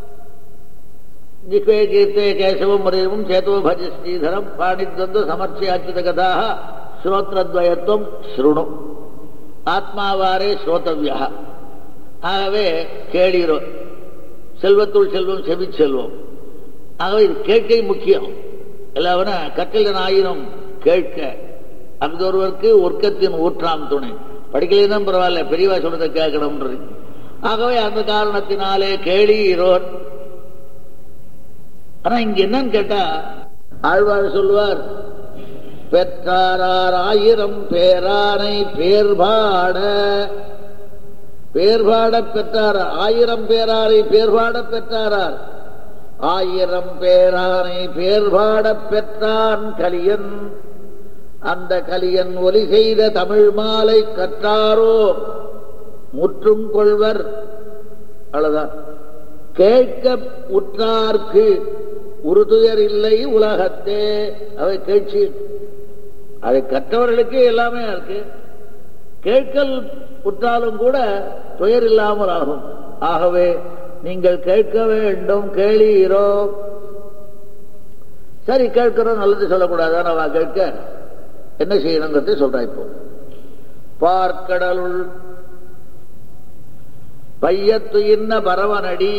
ஜிஹ்வே கீர்த்தே கேசவம் முறையும் சேத்துவ பஜ ஸ்ரீதரம் பாணித்வந்து சமர்ச்சியாச்சித கதாக ஸ்ரோத்ரத்வயத்துவம் ஸ்ருணு ஆத்மாவாரே ஸ்ரோதவியா ஆகவே கேளீரோ செல்வத்துள் செல்வம் செவி செல்வம் ஆகவே இது கேட்கை முக்கியம் எல்லாவன கற்றலன் ஆயினும் கேட்க அந்த ஒருவருக்கு ஒர்க்கத்தின் ஊற்றாம் துணை படிக்கலையும் பரவாயில்ல பெரியவா சொல்றதை கேட்கணும்ன்றது ஆகவே அந்த காரணத்தினாலே கேளீரோர் ஆனா இங்க என்னன்னு கேட்டா ஆழ்வார் சொல்லுவார் பெற்றாரார் ஆயிரம் பேரானை பேர்பாட பேர்பாட பெற்றார் ஆயிரம் பேராரை பேர்பாட பெற்றாரார் ஆயிரம் பேரானை பேர்பாட பெற்றான் கலியன் அந்த கலியன் ஒலி செய்த தமிழ் மாலை கற்றாரோ முற்றும் கொள்வர் அவ்வளவுதான் கேட்க உற்றார்க்கு உறுதுயர் இல்லை உலகத்தே அவை கேட்சி அதை கற்றவர்களுக்கு எல்லாமே இருக்கு கேட்கல் உற்றாலும் கூட துயர் இல்லாமல் ஆகும் ஆகவே நீங்கள் கேட்க வேண்டும் கேளீரோ சரி கேட்கிறோம் நல்லது சொல்லக்கூடாதா நான் கேட்க என்ன செய்யணுங்கிறத சொல்றா இப்போ பார்க்கடலுள் பையத்து இன்ன பரவனடி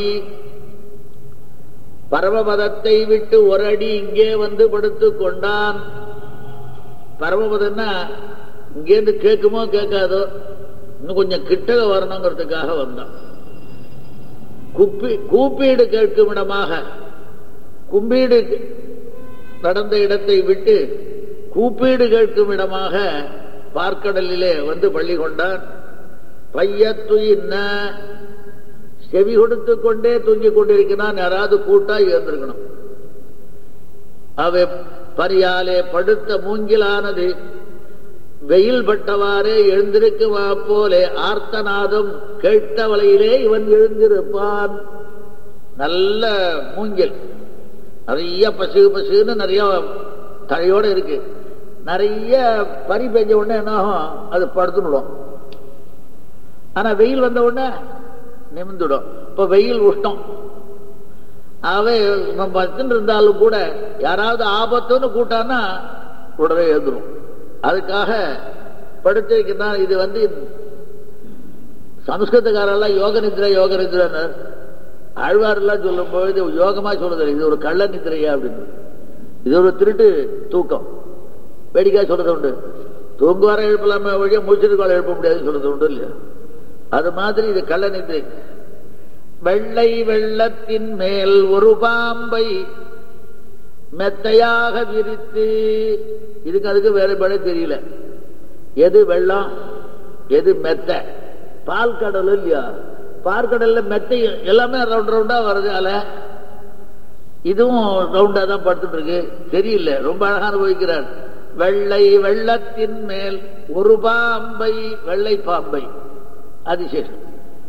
பரமபதத்தை விட்டு ஒரு அடி இங்கே வந்து படுத்துக் கொண்டான் பரமபதம்னா இங்கேருந்து கேட்குமோ கேட்காதோ இன்னும் கொஞ்சம் கிட்டக வரணுங்கிறதுக்காக வந்தான் குப்பி கூப்பீடு கேட்கும் இடமாக கும்பீடு நடந்த இடத்தை விட்டு கூப்பீடு கேட்கும் இடமாக பார்க்கடலிலே வந்து பள்ளி கொண்டான் பையத்துயின்ன செவி கொடுத்து கொண்டே தூங்கிக் கொண்டிருக்கிறான் யாராவது கூட்டா இருந்திருக்கணும் அவை பரியாலே படுத்த மூங்கிலானது வெயில் பட்டவாறே எழுந்திருக்குமா போலே ஆர்த்தநாதம் கேட்ட வலையிலே இவன் எழுந்திருப்பான் நல்ல மூங்கில் நிறைய பசு பசுன்னு நிறைய தழையோட இருக்கு நிறைய பனி பெஞ்ச உடனே என்ன ஆகும் அது படுத்துடும் ஆனா வெயில் வந்த உடனே நிமிந்துடும் இப்ப வெயில் உஷ்டம் ஆகவே நம்ம பத்துன்னு இருந்தாலும் கூட யாராவது ஆபத்துன்னு கூட்டான்னா உடனே எழுந்துரும் அதுக்காக படுத்திருக்கிறான் இது வந்து சமஸ்கிருதக்காரெல்லாம் யோக நித்ரை யோக நித்ரன்னு ஆழ்வாரெல்லாம் சொல்லும் பொழுது யோகமா சொல்றது இது ஒரு கள்ள நித்திரையா அப்படின்னு இது ஒரு திருட்டு தூக்கம் வேடிக்கை சொல்றது உண்டு தூங்குவார எழுப்பலாம வழியா முடிச்சிருக்கால எழுப்ப முடியாதுன்னு சொல்றது உண்டு இல்லையா அது மாதிரி இது கள்ள நித்திரை வெள்ளை வெள்ளத்தின் மேல் ஒரு பாம்பை மெத்தையாக விரித்து இதுக்கு அதுக்கு வேற பட தெரியல எது வெள்ளம் எது மெத்த பால் கடல் இல்லையா பார்க்கடல்ல மெத்தை எல்லாமே ரவுண்ட் ரவுண்டா வருது அல இதுவும் ரவுண்டா தான் படுத்துட்டு இருக்கு தெரியல ரொம்ப அழகா அனுபவிக்கிறார் வெள்ளை வெள்ளத்தின் மேல் ஒரு பாம்பை வெள்ளை பாம்பை அதிசேஷம்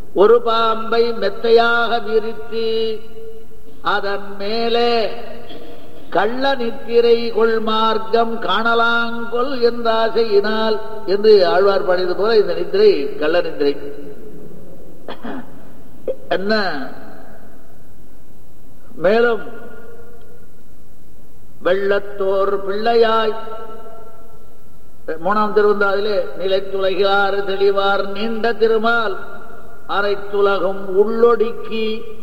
ஒரு பாம்பை மெத்தையாக விரித்து அதன் மேலே கள்ள நித்திரை கொள் மார்க்கம் காணலாங்கொல் என்ற ஆசையினால் என்று ஆழ்வார் பாடியது போல இந்த நித்திரை கள்ள நித்திரை என்ன மேலும் வெள்ளத்தோர் பிள்ளையாய் மூணாம் திருவந்தாதிலே நிலைத்துலகார் தெளிவார் நீண்ட திருமால் அரைத்துலகம் உள்ளொடுக்கி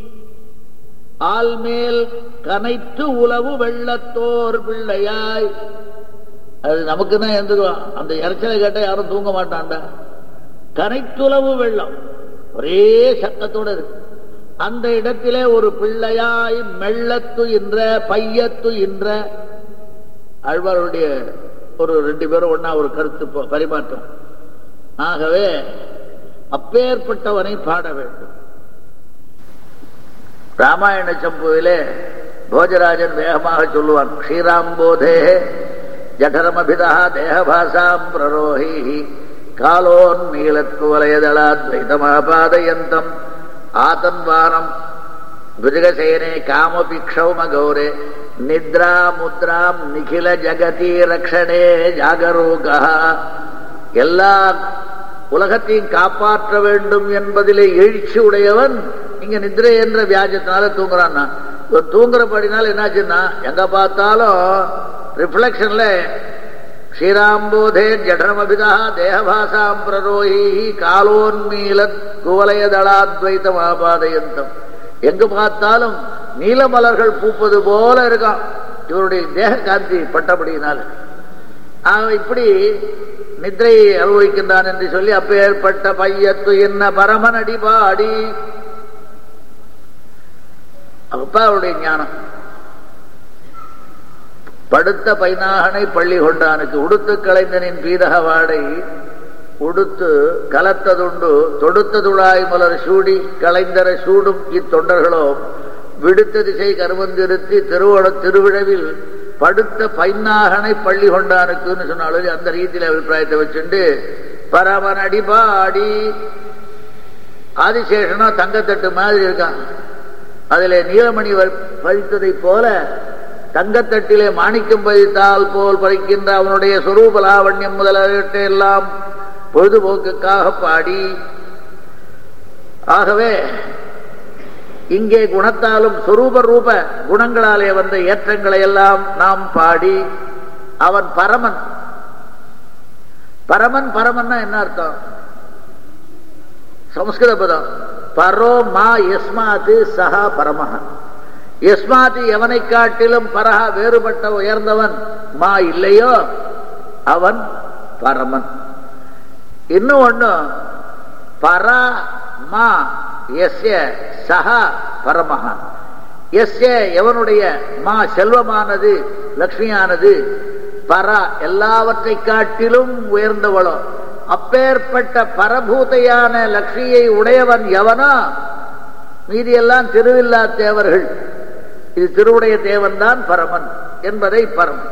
ஆள்மேல் கனைத்து உளவு வெள்ளத்தோர் பிள்ளையாய் அது நமக்கு தான் எந்திருவான் அந்த இறைச்சலை கேட்டா யாரும் தூங்க மாட்டான்டா கனைத்துளவு வெள்ளம் ஒரே சத்தத்தோட இருக்கு அந்த இடத்திலே ஒரு பிள்ளையாய் மெல்லத்து என்ற பையத்து என்ற அழ்வாருடைய ஒரு ரெண்டு பேரும் ஒன்னா ஒரு கருத்து ப- பரிமாற்றம் ஆகவே அப்பேற்பட்டவனை பாட வேண்டும் ராமாயண சம்புவிலே போஜராஜன் வேகமாக சொல்லுவான் ஸ்ரீராம்போதே ஜடரமபிதா தேகபாசாம் பிரரோஹி காலோன் நீலத்குவலயதளாத்வைதமாபாதயந்தம் ஆதன்வானம் புஜகசேனே காமபி க்ஷௌம கௌரே நித்ரா முத்ராம் நிகில ஜகதி ரக்ஷணே ஜாகரூகா எல்லா உலகத்தையும் காப்பாற்ற வேண்டும் என்பதிலே எழுச்சி உடையவன் இங்க நித்ரை என்ற வியாஜத்தினால தூங்குறான்னா இவன் தூங்குறபடினால என்னாச்சுன்னா எங்க பார்த்தாலும் ரிஃப்ளெக்ஷன்ல ஸ்ரீராம்போதே ஜடரமபிதா தேகபாசாம் பிரரோஹி காலோன்மீலத் குவலயதளாத்வைதம் ஆபாதயந்தம் எங்கு பார்த்தாலும் நீலமலர்கள் பூப்பது போல இருக்கான் இவருடைய தேக காந்தி பட்டபடியினால் ஆக இப்படி நித்ரையை அனுபவிக்கின்றான் என்று சொல்லி அப்பேற்பட்ட பையத்து என்ன பரமனடி பாடி அப்பா அவருடைய ஞானம் படுத்த பைனாகனை பள்ளி கொண்டானுக்கு உடுத்து கலைஞனின் பீதக வாடை உடுத்து கலத்ததுண்டு தொடுத்ததுழாய் மலர் சூடி கலைந்தர சூடும் இத்தொண்டர்களோ விடுத்த திசை கருவந்திருத்தி திருவோட திருவிழவில் படுத்த பைன்னாகனை பள்ளி கொண்டானுக்குன்னு சொன்னாலும் அந்த ரீதியில் அபிப்பிராயத்தை வச்சுண்டு பரமன் அடிபாடி ஆதிசேஷனா தங்கத்தட்டு மாதிரி இருக்கான் அதிலே நீலமணி வ- பதித்ததைப் போல தங்கத்தட்டிலே மாணிக்கம் பதித்தால் போல் பறிக்கின்ற அவனுடைய சொரூப லாவண்யம் முதலவற்றை எல்லாம் பொழுதுபோக்குக்காக பாடி ஆகவே இங்கே குணத்தாலும் சொரூப ரூப குணங்களாலே வந்த ஏற்றங்களை எல்லாம் நாம் பாடி அவன் பரமன் பரமன் பரமன்னா என்ன அர்த்தம் சமஸ்கிருத பதம் பரோ மா எஸ்மாத்து சஹா பரமஹ எஸ்மாத்து எவனை காட்டிலும் பரஹா வேறுபட்ட உயர்ந்தவன் மா இல்லையோ அவன் பரமன் இன்னும் ஒண்ணு பரா மா எஸ்ய சஹா பரமஹ எஸ்ய எவனுடைய மா செல்வமானது லக்ஷ்மியானது பரா எல்லாவற்றை காட்டிலும் உயர்ந்தவளோ அப்பேற்பட்ட பரபூதையான லக்ஷ்மியை உடையவன் எவனோ மீதியெல்லாம் திருவில்லா தேவர்கள் இது திருவுடைய தேவன் தான் பரமன் என்பதை பரமன்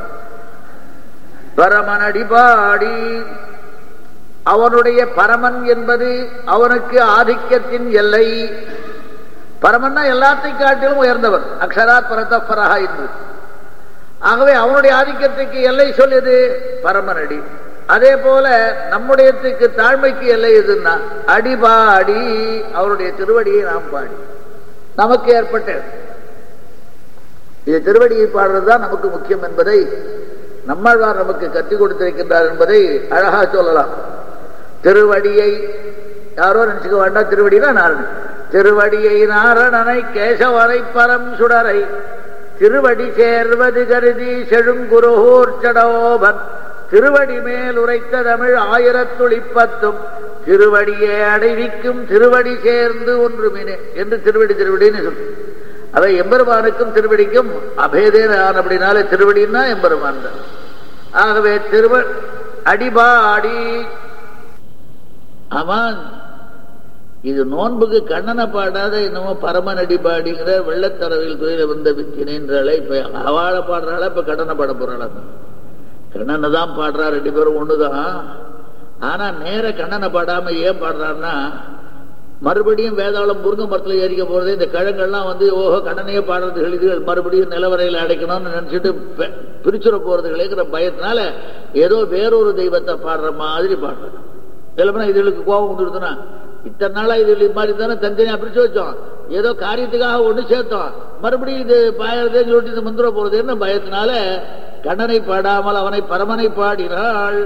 பரமன் அடிபாடி அவனுடைய பரமன் என்பது அவனுக்கு ஆதிக்கத்தின் எல்லை பரமன்னா எல்லாத்தையும் காட்டிலும் உயர்ந்தவன் அக்ஷராத் பரதப்பரஹா என்று ஆகவே அவனுடைய ஆதிக்கத்துக்கு எல்லை சொல்லியது பரமனடி அதே போல நம்முடையத்துக்கு தாழ்மைக்கு எல்லை எதுன்னா அடிபாடி அவருடைய திருவடியை நாம் பாடி நமக்கு ஏற்பட்ட இது திருவடியை பாடுறதுதான் நமக்கு முக்கியம் என்பதை நம்மாழ்வார் நமக்கு கற்றுக் கொடுத்திருக்கின்றார் என்பதை அழகா சொல்லலாம் திருவடியை யாரோ நினைச்சுக்க வேண்டாம் திருவடினா நாரணன் திருவடியை நாரணனை கேசவரை பரம் சுடரை திருவடி சேர்வது கருதி செழுங்குருகூர் சடோபன் திருவடி மேல் உரைத்த தமிழ் ஆயிரத்துள் இப்பத்தும் திருவடியே அடைவிக்கும் திருவடி சேர்ந்து ஒன்றுமினே என்று திருவடி திருவடின்னு சொல்லு அவை எம்பெருமானுக்கும் திருவடிக்கும் அபேதேன அப்படின்னாலே திருவடின்னா எம்பெருமான் தான் ஆகவே திருவ அடிபாடி அவன் இது நோன்புக்கு கண்ணனை பாடாத என்னமோ பரமன் அடிபாடிங்கிற வெள்ளத்தரவில் துயில வந்த வித்தினேன்றாலே இப்ப அவளை பாடுறாளா இப்ப கண்ணனை பாட போறாளா கண்ணனை தான் பாடுறா ரெண்டு பேரும் ஒண்ணுதான் ஆனா நேர கண்ணனை பாடாம ஏன் பாடுறான்னா மறுபடியும் வேதாளம் முருங்கை மரத்தில் ஏறிக்க போறது இந்த கிழங்கெல்லாம் வந்து ஓஹோ கடனையே பாடுறது எழுதி மறுபடியும் நிலவரையில் அடைக்கணும்னு நினைச்சிட்டு பெ- பிரிச்சுட போறதுகளேங்கிற பயத்தினால ஏதோ வேறொரு தெய்வத்தை பாடுற மாதிரி பாடுறது இல்லைன்னா இதுகளுக்கு கோபம் வந்துடுதுன்னா இத்தனை நாளா இது இது மாதிரி தானே தனித்தனியா பிரிச்சு வச்சோம் ஏதோ காரியத்துக்காக ஒண்ணு சேர்த்தோம் மறுபடியும் இது பாயறதேன்னு சொல்லிட்டு இது முந்திர போறதுன்னு பயத்தினால கண்ணனை பாடாமல் அவனை பரமனை பாடினாள்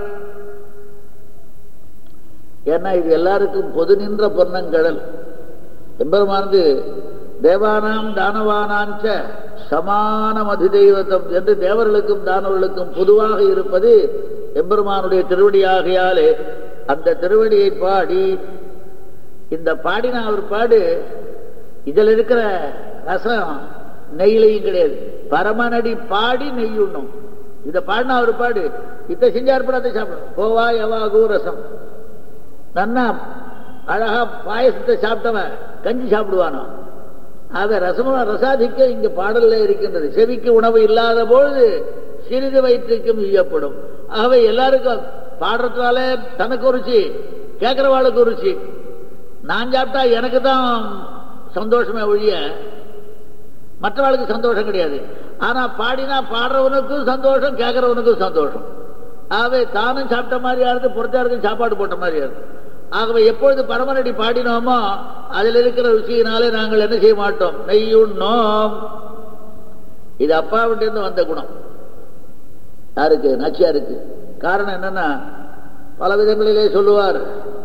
ஏன்னா இது எல்லாருக்கும் பொது நின்ற பொன்னங்கடல் எம்பெருமானது தேவானாம் தானவானாஞ்ச சமானம் அதிதெய்வத்தம் என்று தேவர்களுக்கும் தானவர்களுக்கும் பொதுவாக இருப்பது எம்பெருமானுடைய திருவடியாகையாலே அந்த திருவடியை பாடி இந்த பாடின அவர் பாடு இதில் இருக்கிற ரசம் நெய்லையும் கிடையாது பரமனடி பாடி நெய் உண்ணும் இதை பாடின அவர் பாடு இதை செஞ்சார் படத்தை சாப்பிடும் கோவா யவாகு ரசம் நன்னா அழகா பாயசத்தை சாப்பிட்டவன் கஞ்சி சாப்பிடுவானோ ஆக ரசம ரசாதிக்கம் இங்க பாடல்ல இருக்கின்றது செவிக்கு உணவு இல்லாத பொழுது சிறிது வயிற்றுக்கும் ஈயப்படும் ஆகவே எல்லாருக்கும் பாடுறதுனால தனக்கு ஒரு ருச்சி கேட்கிறவாளுக்கு ஒரு ருச்சி நான் சாப்பிட்டா எனக்கு தான் சந்தோஷமே ஒழிய மற்றவளுக்கு சந்தோஷம் கிடையாது ஆனா பாடினா பாடுறவனுக்கும் சந்தோஷம் கேட்கிறவனுக்கும் சந்தோஷம் ஆகவே தானும் சாப்பிட்ட மாதிரியா இருக்கு பொறுத்தாருக்கும் சாப்பாடு போட்ட மாதிரியா இருக்கு ஆகவே எப்பொழுது பரமனடி பாடினோமோ அதில் இருக்கிற ருசியினாலே நாங்கள் என்ன செய்ய மாட்டோம் நெய்யுண்ணோம் இது அப்பாவிட்டிருந்து வந்த குணம் யாருக்கு நச்சியாருக்கு காரணம் என்னன்னா பல விதங்களிலே சொல்லுவார்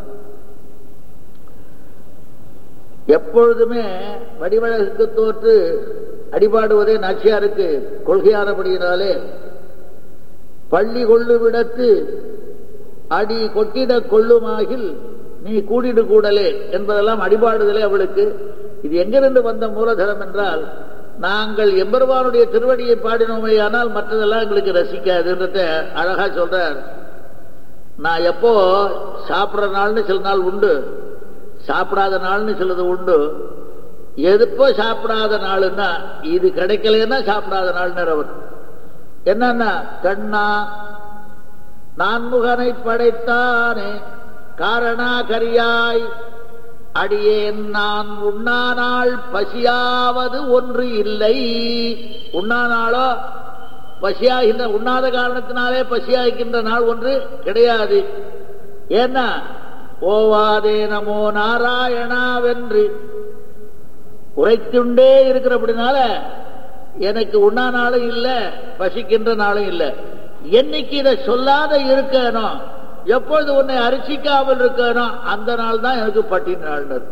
எப்பொழுதுமே வடிவழகுக்கு தோற்று அடிபாடுவதே நாச்சியாருக்கு கொள்கையானபடியினாலே பள்ளி கொள்ளு விடத்து அடி கொட்டிட கொள்ளுமாகில் நீ கூடிடு கூடலே என்பதெல்லாம் அடிபாடுதலே அவளுக்கு இது எங்கிருந்து வந்த மூலதனம் என்றால் நாங்கள் எம்பெருமானுடைய திருவடியை பாடினோமே ஆனால் மற்றதெல்லாம் எங்களுக்கு ரசிக்காதுன்றத அழகா சொல்றார் நான் எப்போ சாப்பிட்ற நாள்னு சில நாள் உண்டு சாப்பிடாத நாள்னு சிலது உண்டு எதுப்போ சாப்பிடாத நாளுன்னா இது கிடைக்கலன்னா சாப்பிடாத நாள்னர் அவர் என்னன்னா கண்ணா நான்முகனை படைத்தானே காரணா கரியாய் அடியேன் நான் உண்ணா நாள் பசியாவது ஒன்று இல்லை உண்ணா நாளோ பசியாகின்ற உண்ணாத காரணத்தினாலே பசியாகின்ற நாள் ஒன்று கிடையாது ஏன்னா ஓவாதே நமோ நாராயணாவென்று உரைத்துண்டே இருக்கிறபடினால எனக்கு உண்ணா நாளும் இல்லை பசிக்கின்ற நாளும் இல்லை என்னைக்கு இதை சொல்லாத இருக்கணும் எப்பொழுது உன்னை அரிசிக்காமல் இருக்கணும் அந்த நாள் தான் எனக்கு பட்டின நாள்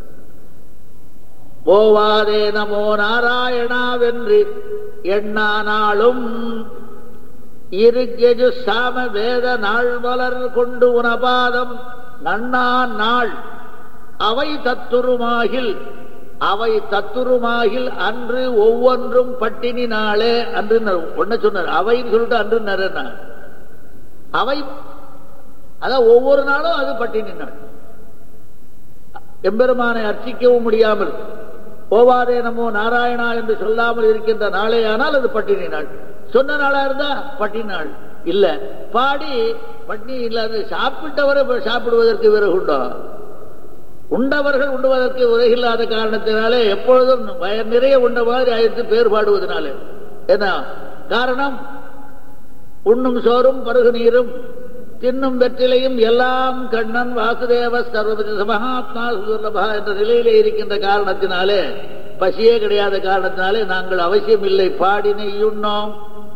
போவாதே நமோ நாராயணாவென்று எண்ணா நாளும் இருக்கெஜு சாம வேத நாள் மலர் கொண்டு உனபாதம் நன்னா நாள் அவை தத்துருமாகில் அவை தத்துருமாகில் அன்று ஒவ்வொன்றும் பட்டினி நாளே அன்று ஒன்ன சொன்னார் அவைன்னு சொல்லிட்டு அன்று நரன அவை அதான் ஒவ்வொரு நாளும் அது பட்டினி நாள் எம்பெருமானை அர்ச்சிக்கவும் முடியாமல் போவாதே நமோ நாராயணா என்று சொல்லாமல் இருக்கின்ற நாளே ஆனால் அது பட்டினி நாள் சொன்ன நாளா இருந்தா பட்டினி நாள் இல்ல பாடி பட்டினி இல்லாத சாப்பிட்டவரை சாப்பிடுவதற்கு விறகு உண்டோ உண்டவர்கள் உண்டுவதற்கு உலகில்லாத காரணத்தினாலே எப்பொழுதும் வயர் நிறைய உண்ட மாதிரி ஆயிரத்து பேர் பாடுவதனாலே என்ன காரணம் உண்ணும் சோறும் பருகு நீரும் தின்னும் வெற்றிலையும் எல்லாம் கண்ணன் வாசுதேவ சர்வபதி மகாத்மா சுதுர்லபா என்ற நிலையிலே இருக்கின்ற காரணத்தினாலே பசியே கிடையாத காரணத்தினாலே நாங்கள் அவசியம் இல்லை பாடி நெய்யுண்ணோம்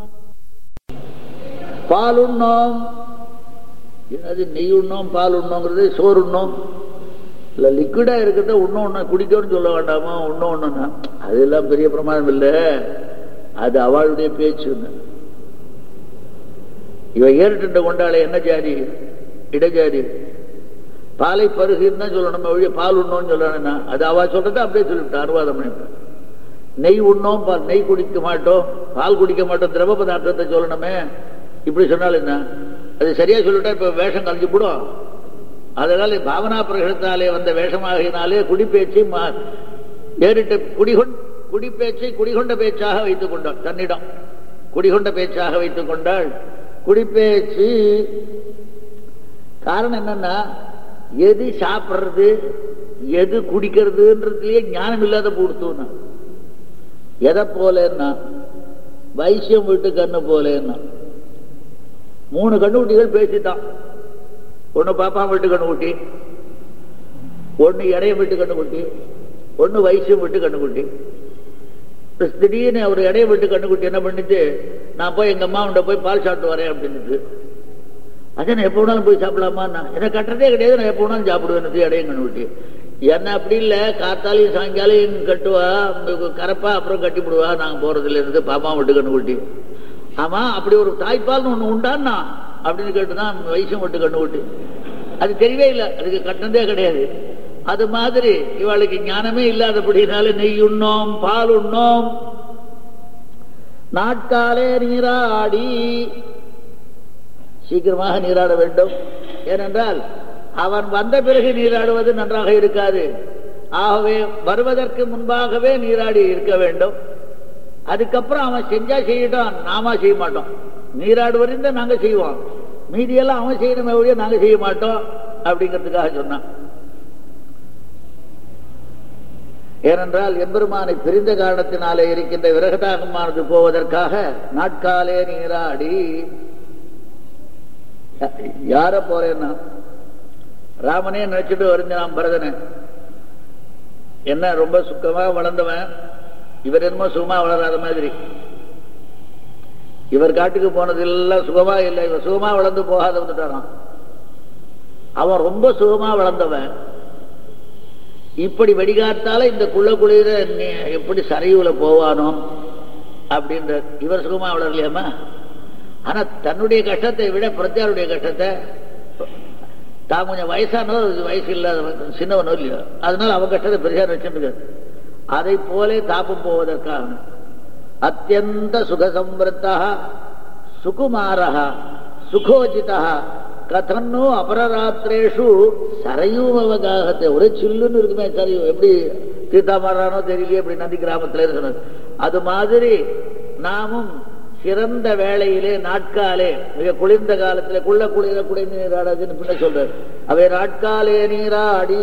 பால் உண்ணோம் என்னது நெய் உண்ணோம் பால் உண்ணோங்கிறது சோறு உண்ணோம் இல்ல லிக்விடா இருக்கட்டும் இன்னும் ஒண்ணு குடிக்கணும்னு சொல்ல வேண்டாமா இன்னும் ஒண்ணுன்னா அதெல்லாம் பெரிய பிரமாணம் இல்லை அது அவளுடைய பேச்சு இவ ஏறிட்டு கொண்டாலே என்ன ஜாதி இடஜாதி பாலை பருகுன்னு தான் சொல்லணும் ஒழிய பால் உண்ணோம்னு சொல்லணும்னா அது அவ சொல்றத அப்படியே சொல்லிவிட்டா அனுவாதம் பண்ணிவிட்டேன் நெய் உண்ணோம் பால் நெய் குடிக்க மாட்டோம் பால் குடிக்க மாட்டோம் திரவ பதார்த்தத்தை சொல்லணுமே இப்படி சொன்னால் என்ன அது சரியா சொல்லிட்டா இப்ப வேஷம் கலைஞ்சு போடும் அதனால பாவனா பிரகடத்தாலே வந்த வேஷமாகினாலே குடிப்பேச்சை ஏறிட்ட குடிகொண் குடிப்பேச்சை குடிகொண்ட பேச்சாக வைத்துக் கொண்டாள் தன்னிடம் குடிகொண்ட பேச்சாக வைத்துக் கொண்டாள் குடிப்பேச்சு காரணம் என்னன்னா எது சாப்பிடுறது எது குடிக்கிறதுன்றதுலயே ஞானம் இல்லாத கொடுத்தோம்னா எதை போலன்னா வைசியம் வீட்டு கண்ணு போலன்னா மூணு கண்ணுக்குட்டிகள் பேசிட்டான் ஒண்ணு பாப்பா வீட்டு கண்ணுக்குட்டி ஒண்ணு இடைய வீட்டு கண்ணுக்குட்டி ஒண்ணு வைசியம் வீட்டு கண்ணுக்குட்டி திடீர்னு அவர் இடைய வீட்டு கண்ணுக்குட்டி என்ன பண்ணிட்டு நான் போய் எங்க அம்மா போய் பால் சாப்பிட்டு வரேன் அப்படின்னுட்டு அதை நான் எப்போ வேணாலும் போய் சாப்பிடலாமா நான் எனக்கு கட்டுறதே கிடையாது நான் எப்போ வேணாலும் சாப்பிடுவேன் இடையும் கண்ணுக்குட்டி என்ன அப்படி இல்லை காத்தாலையும் சாயங்காலையும் கட்டுவா கரப்பா அப்புறம் கட்டிவிடுவா நாங்கள் போறதுல இருந்து பாப்பா விட்டு கண்ணுக்குட்டி ஆமா அப்படி ஒரு தாய்ப்பால்னு ஒண்ணு உண்டான்னா அப்படின்னு கேட்டுதான் வயசும் விட்டு கண்ணுக்குட்டி அது தெரியவே இல்லை அதுக்கு கட்டினதே கிடையாது அது மாதிரி இவளுக்கு ஞானமே இல்லாதபடினால நெய் உண்ணோம் பால் உண்ணோம் நாட்காலே நீராடி சீக்கிரமாக நீராட வேண்டும் ஏனென்றால் அவன் வந்த பிறகு நீராடுவது நன்றாக இருக்காது ஆகவே வருவதற்கு முன்பாகவே நீராடி இருக்க வேண்டும் அதுக்கப்புறம் அவன் செஞ்சா செய்யட்டும் நாம செய்ய மாட்டோம் நீராடுவறிந்த நாங்க செய்வோம் மீதியெல்லாம் அவன் செய்யணுமே ஒழிய நாங்க செய்ய மாட்டோம் அப்படிங்கிறதுக்காக சொன்னான் ஏனென்றால் எம்பெருமானை பிரிந்த காரணத்தினாலே இருக்கின்ற விரகதாகமானது போவதற்காக நாட்காலே நீராடி யார போறேன்னா ராமனே நினைச்சிட்டு வருந்தான் பரதனை என்ன ரொம்ப சுக்கமா வளர்ந்தவன் இவர் என்னமோ சுகமா வளராத மாதிரி இவர் காட்டுக்கு போனதெல்லாம் சுகமா இல்லை இவர் சுகமா வளர்ந்து போகாத வந்துட்டாரான் அவன் ரொம்ப சுகமா வளர்ந்தவன் இப்படி வெடிகாத்தால இந்த குள்ள குளிர எப்படி சரையுல போவானோ அப்படின்ற இவர் சுகமா வளரலையாமா ஆனா தன்னுடைய கஷ்டத்தை விட பிரத்யாருடைய கஷ்டத்தை தான் கொஞ்சம் வயசானோ வயசு இல்லாத சின்னவனோ இல்லையோ அதனால அவன் கஷ்டத்தை பெரியா வச்சுட்டு அதை போலே தாப்பம் போவதற்காக அத்தியந்த சுகசம்பிரத்தா சுகுமாரா சுகோஜிதா கதன்னு அபரராத்திரேஷு சரையும் அவகாகத்தை ஒரே சில்லுன்னு இருக்குமே சரையும் எப்படி தீர்த்தாமரானோ தெரியலையே எப்படி நந்தி கிராமத்துல சொன்னது அது மாதிரி நாமும் சிறந்த வேளையிலே நாட்காலே மிக குளிர்ந்த காலத்துல குள்ள குளிர குளிர்ந்த நீராடாதுன்னு பின்ன சொல்றாரு அவை நாட்காலே நீராடி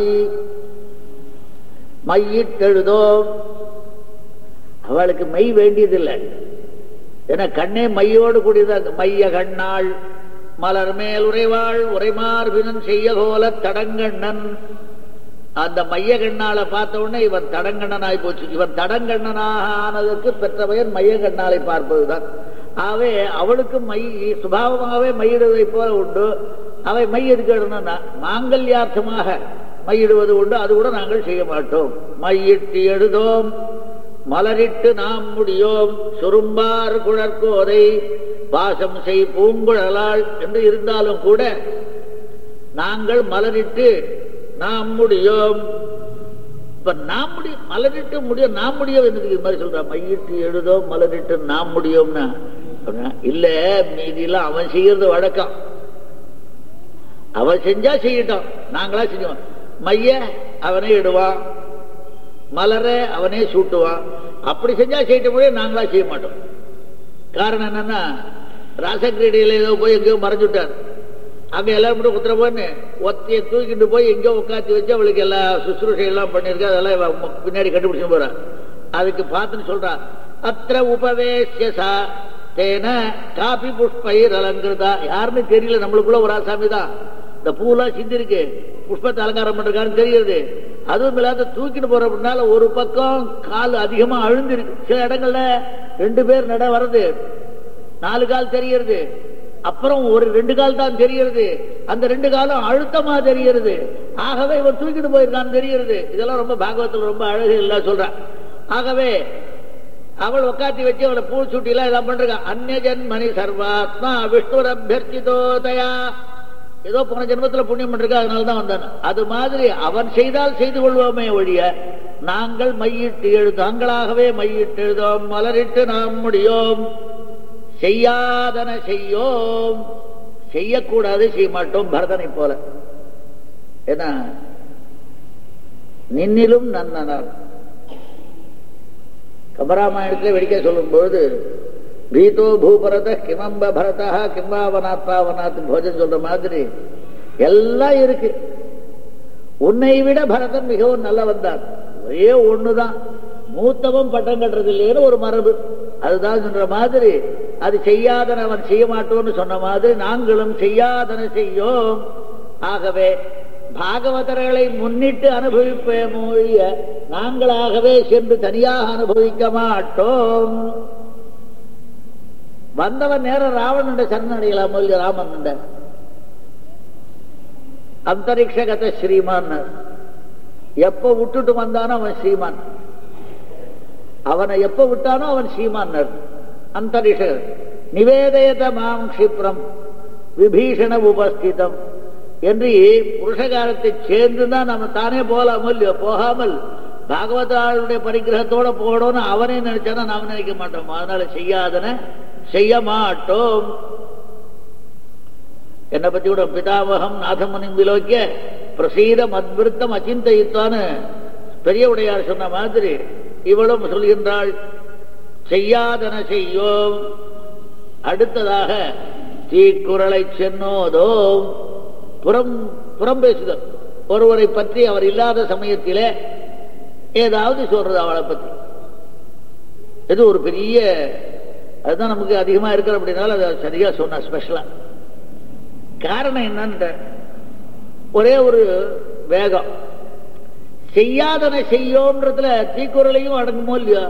மையிட்டெழுதோம் அவளுக்கு மை வேண்டியதில்லை ஏன்னா கண்ணே மையோடு கூடியதாக மைய கண்ணாள் மலர் மேல் உரைவாள் உரைமார்பினன் செய்ய கோல தடங்கண்ணன் அந்த மைய கண்ணாலை பார்த்த உடனே இவன் தடங்கண்ணன் ஆகி போச்சு இவன் தடங்கண்ணனாக ஆனதற்கு பெற்ற பெயர் மைய கண்ணாலை பார்ப்பதுதான் ஆகவே அவளுக்கு மை சுபாவமாகவே மையிடுவதை போல உண்டு அவை மை எதுக்கு இடணும்னா மாங்கல்யார்த்தமாக மையிடுவது உண்டு அது கூட நாங்கள் செய்ய மாட்டோம் மையிட்டு எழுதோம் மலரிட்டு நாம் முடியோம் சுரும்பார் குழற்கோதை பாசம் செய் பூங்குழலாள் என்று இருந்தாலும் கூட நாங்கள் மலரிட்டு நாம் முடியோம் இப்ப நாம் முடியும் மலரிட்டு முடியும் நாம் முடியும் என்னதுக்கு இது மாதிரி சொல்ற மையிட்டு எழுதோம் மலரிட்டு நாம் முடியும்னா இல்ல மீதியெல்லாம் அவன் செய்யறது வழக்கம் அவன் செஞ்சா செய்யட்டும் நாங்களா செஞ்சோம் மைய அவனே இடுவான் மலர அவனே சூட்டுவான் அப்படி செஞ்சா செய்ய முடியும் நாங்களா செய்ய மாட்டோம் காரணம் என்னன்னா ராசக்கிரீடையில ஏதோ போய் எங்கேயோ மறைஞ்சுட்டார் அங்க எல்லாரும் மட்டும் குத்துற போன்னு ஒத்தைய தூக்கிட்டு போய் எங்கேயோ உட்காந்து வச்சு அவளுக்கு எல்லா சுசுரூஷை எல்லாம் பண்ணிருக்கா அதெல்லாம் பின்னாடி கண்டுபிடிச்சு போறா அதுக்கு பார்த்துன்னு சொல்றா அத்த உபவேசிய தேன காபி புஷ்பயிர் அலங்கிருதா யாருன்னு தெரியல நம்மளுக்குள்ள ஒரு ஆசாமி தான் இந்த பூலாம் சிந்திருக்கு புஷ்பத்தை அலங்காரம் பண்றான்னு தெரியுது அதுவும் இல்லாத தூக்கிட்டு போற அப்படின்னால ஒரு பக்கம் கால் அதிகமா அழுந்திருக்கு சில இடங்கள்ல ரெண்டு பேர் நட வருது நாலு கால் தெரியறது அப்புறம் ஒரு ரெண்டு கால் தான் தெரியறது அந்த ரெண்டு காலம் அழுத்தமா தெரியறது ஆகவே இவன் தூக்கிட்டு போயிருக்கான்னு தெரியறது இதெல்லாம் ரொம்ப பாகவத்தில் ரொம்ப அழகு இல்ல சொல்ற ஆகவே அவள் உக்காத்தி வச்சு அவளை பூ சுட்டி எல்லாம் இதான் பண்றா அந்நிய ஜன்மணி சர்வாத்மா விஷ்ணுர் அபியர்த்திதோதயா ஏதோ போன ஜென்மத்தில் புண்ணியம் பண்ணிருக்கா அதனால தான் வந்தான் அது மாதிரி அவன் செய்தால் செய்து கொள்வோமே ஒழிய நாங்கள் மையிட்டு எழு தாங்களாகவே மையிட்டு எழுதோம் மலரிட்டு நாம் முடியோம் செய்யாதன செய்யோம் செய்யக்கூடாது செய்ய மாட்டோம் பரதனை போல ஏன்னா நின்னிலும் நன்னனார் கபராமாயணத்தில் வெடிக்க சொல்லும் பொழுது பீதோ பூபரத கிமம்ப பரதா கிம்பாவனாத்தா வனாத் போஜன் சொல்ற மாதிரி எல்லாம் இருக்கு உன்னை விட பரதன் மிகவும் நல்லவன் தான் ஒரே ஒண்ணுதான் மூத்தவன் பட்டம் கட்டுறது இல்லைன்னு ஒரு மரபு அதுதான் சொல்ற மாதிரி அது செய்யாதன அவன் செய்ய மாட்டோம்னு சொன்ன மாதிரி நாங்களும் செய்யாதன செய்யோம் ஆகவே பாகவதர்களை முன்னிட்டு அனுபவிப்போமொழிய நாங்களாகவே சென்று தனியாக அனுபவிக்க மாட்டோம் வந்தவன் நேரம் ராவணன் சரணடையலாம் இல்லையா ராமன் அந்தரிக்ஷகத ஸ்ரீமான் எப்ப விட்டுட்டு வந்தானோ அவன் ஸ்ரீமான் அவனை எப்ப விட்டானோ அவன் ஸ்ரீமான் அந்தரிஷ நிவேதயத மாம் கஷிப்ரம் விபீஷண உபஸ்திதம் என்று புருஷகாரத்தை சேர்ந்துதான் நம்ம தானே போலாம் இல்லையோ போகாமல் பாகவதாருடைய பரிகிரகத்தோட போடணும்னு அவனே நினைச்சானா நாம நினைக்க மாட்டோம் அதனால செய்யாதன செய்ய மாட்டோம் என்னை பத்தி கூட பிதாமகம் நாதமுனி விலோக்கிய பிரசீதம் அத்விருத்தம் அச்சிந்தயித்தான்னு பெரிய உடையார் சொன்ன மாதிரி இவளும் சொல்கின்றாள் செய்யாதன செய்யோம் அடுத்ததாக தீக்குறளை சென்னோதோம் புறம் புறம் பேசுதல் ஒருவரை பற்றி அவர் இல்லாத சமயத்திலே ஏதாவது சொல்றது அவளை பத்தி இது ஒரு பெரிய அதுதான் நமக்கு அதிகமா இருக்கிற அப்படின்னால அதை சரியா சொன்ன ஸ்பெஷலா காரணம் என்னன்னு ஒரே ஒரு வேகம் செய்யாதன செய்யோன்றதுல தீக்குறளையும் அடங்குமோ இல்லையா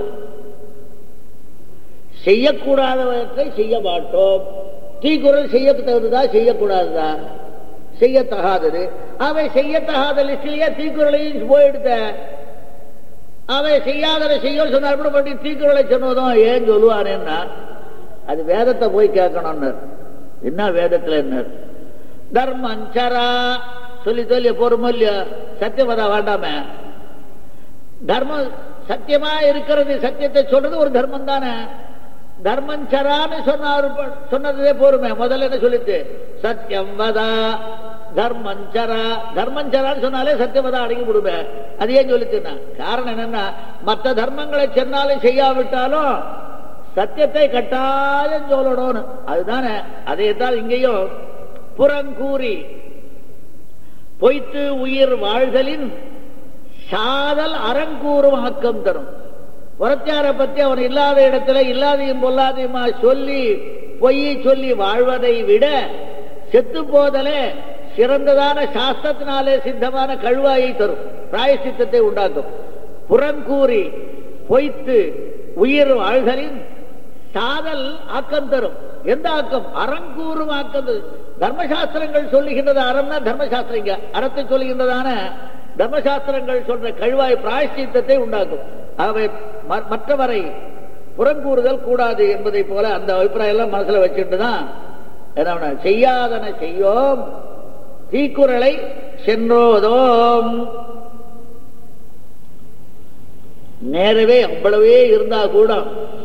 செய்யக்கூடாதவற்றை செய்ய மாட்டோம் தீக்குறள் செய்ய தகுந்ததா செய்யக்கூடாததா செய்யத்தகாதது அவை செய்யத்தகாத லிஸ்டிலேயே தீக்குறளையும் போயிடுத்த அவை செய்யாததை செய்ய சொன்னார் கூட பண்ணி தீக்குறளை சொன்னதும் ஏன் சொல்லுவானேன்னா அது வேதத்தை போய் கேட்கணும்னு என்ன வேதத்துல என்ன தர்மஞ்சரா சொல்லி சொல்லி போறோமோ இல்லையா சத்தியமதா வேண்டாமே தர்மம் சத்தியமா இருக்கிறது சத்தியத்தை சொல்றது ஒரு தர்மம் தானே தர்மஞ்சரான்னு சொன்னார் சொன்னதே போருமே முதல்ல என்ன சொல்லிட்டு சத்தியம் வதா தர்மஞ்சரா தர்மஞ்சரான்னு சொன்னாலே சத்தியவதா அடங்கி விடுமே அது ஏன் சொல்லிட்டுனா காரணம் என்னன்னா மற்ற தர்மங்களை சென்னாலும் செய்யாவிட்டாலும் சத்தியத்தை கட்டாயம் சொல்லணும்னு அதுதானே அதே தான் இங்கேயும் புறங்கூறி பொய்த்து உயிர் வாழ்தலின் சாதல் அறங்கூறும் ஆக்கம் தரும் புறத்தியார பத்தி அவன் இல்லாத இடத்துல இல்லாதையும் பொல்லாதையுமா சொல்லி பொய் சொல்லி வாழ்வதை விட செத்து போதலே சிறந்ததான சாஸ்திரத்தினாலே சித்தமான கழுவாயை தரும் பிராயசித்தத்தை உண்டாக்கும் புறங்கூறி பொய்த்து உயிர் வாழ்தலின் சாதல் ஆக்கம் தரும் எந்த ஆக்கம் அறங்கூறும் ஆக்கம் தர்மசாஸ்திரங்கள் சொல்லுகின்றது அறம்னா தர்மசாஸ்திரங்க அறத்தை சொல்லுகின்றதான தர்மசாஸ்திரங்கள் சொல்ற கழுவாய் பிராயசித்தத்தை உண்டாக்கும் ஆகவே மற்றவரை புறங்கூறுதல் கூடாது என்பதை போல அந்த அபிப்பிராயம் எல்லாம் மனசுல வச்சுட்டு தான் என்ன செய்யாதன செய்யோம் தீக்குறளை சென்றோதோம் நேரவே அவ்வளவே இருந்தா கூட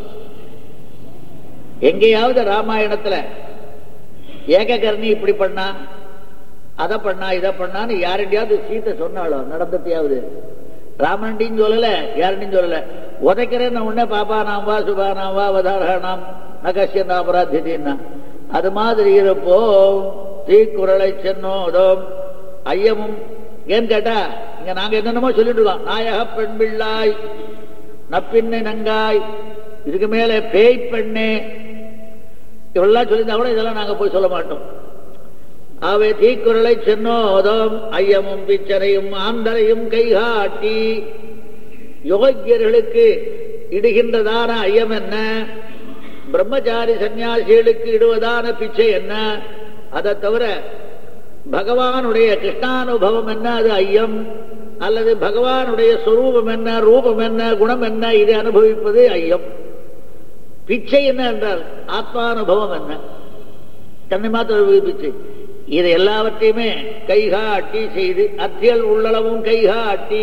எங்கேயாவது ராமாயணத்துல ஏககர்ணி இப்படி பண்ணா அதை பண்ணா இதை பண்ணான்னு யாருடையாவது சீத்தை சொன்னாலோ நடந்தத்தையாவது ராமன்டின்னு சொல்லல யாருன்னு சொல்லல உதைக்கிறேன்னு உடனே பாப்பா நாம் வா சுபா நாம் வா வதாரா நாம் நகசிய அபராத்தினா அது மாதிரி இருப்போம் தீக்குறளை சென்னோதோம் ஐயமும் ஏன்னு கேட்டா இங்க நாங்க என்னென்னமோ சொல்லிட்டு இருக்கோம் நாயக பெண் பிள்ளாய் நப்பின்னை நங்காய் இதுக்கு மேல பேய் பெண்ணே இவெல்லாம் சொல்லியிருந்தா கூட இதெல்லாம் நாங்க போய் சொல்ல மாட்டோம் அவை தீக்குறளை சென்னோதம் ஐயமும் பிச்சரையும் ஆந்தரையும் கைகாட்டி யோகியர்களுக்கு இடுகின்றதான ஐயம் என்ன பிரம்மச்சாரி சன்னியாசிகளுக்கு இடுவதான பிச்சை என்ன அதை தவிர பகவானுடைய கிருஷ்ணானுபவம் என்ன அது ஐயம் அல்லது பகவானுடைய சொரூபம் என்ன ரூபம் என்ன குணம் என்ன இதை அனுபவிப்பது ஐயம் பிச்சை என்ன என்றால் ஆத்மானுபவம் என்ன தன்னை மாத்திர பிச்சை இதை எல்லாவற்றையுமே கைகாட்டி செய்து அத்தியல் உள்ளளவும் கைகாட்டி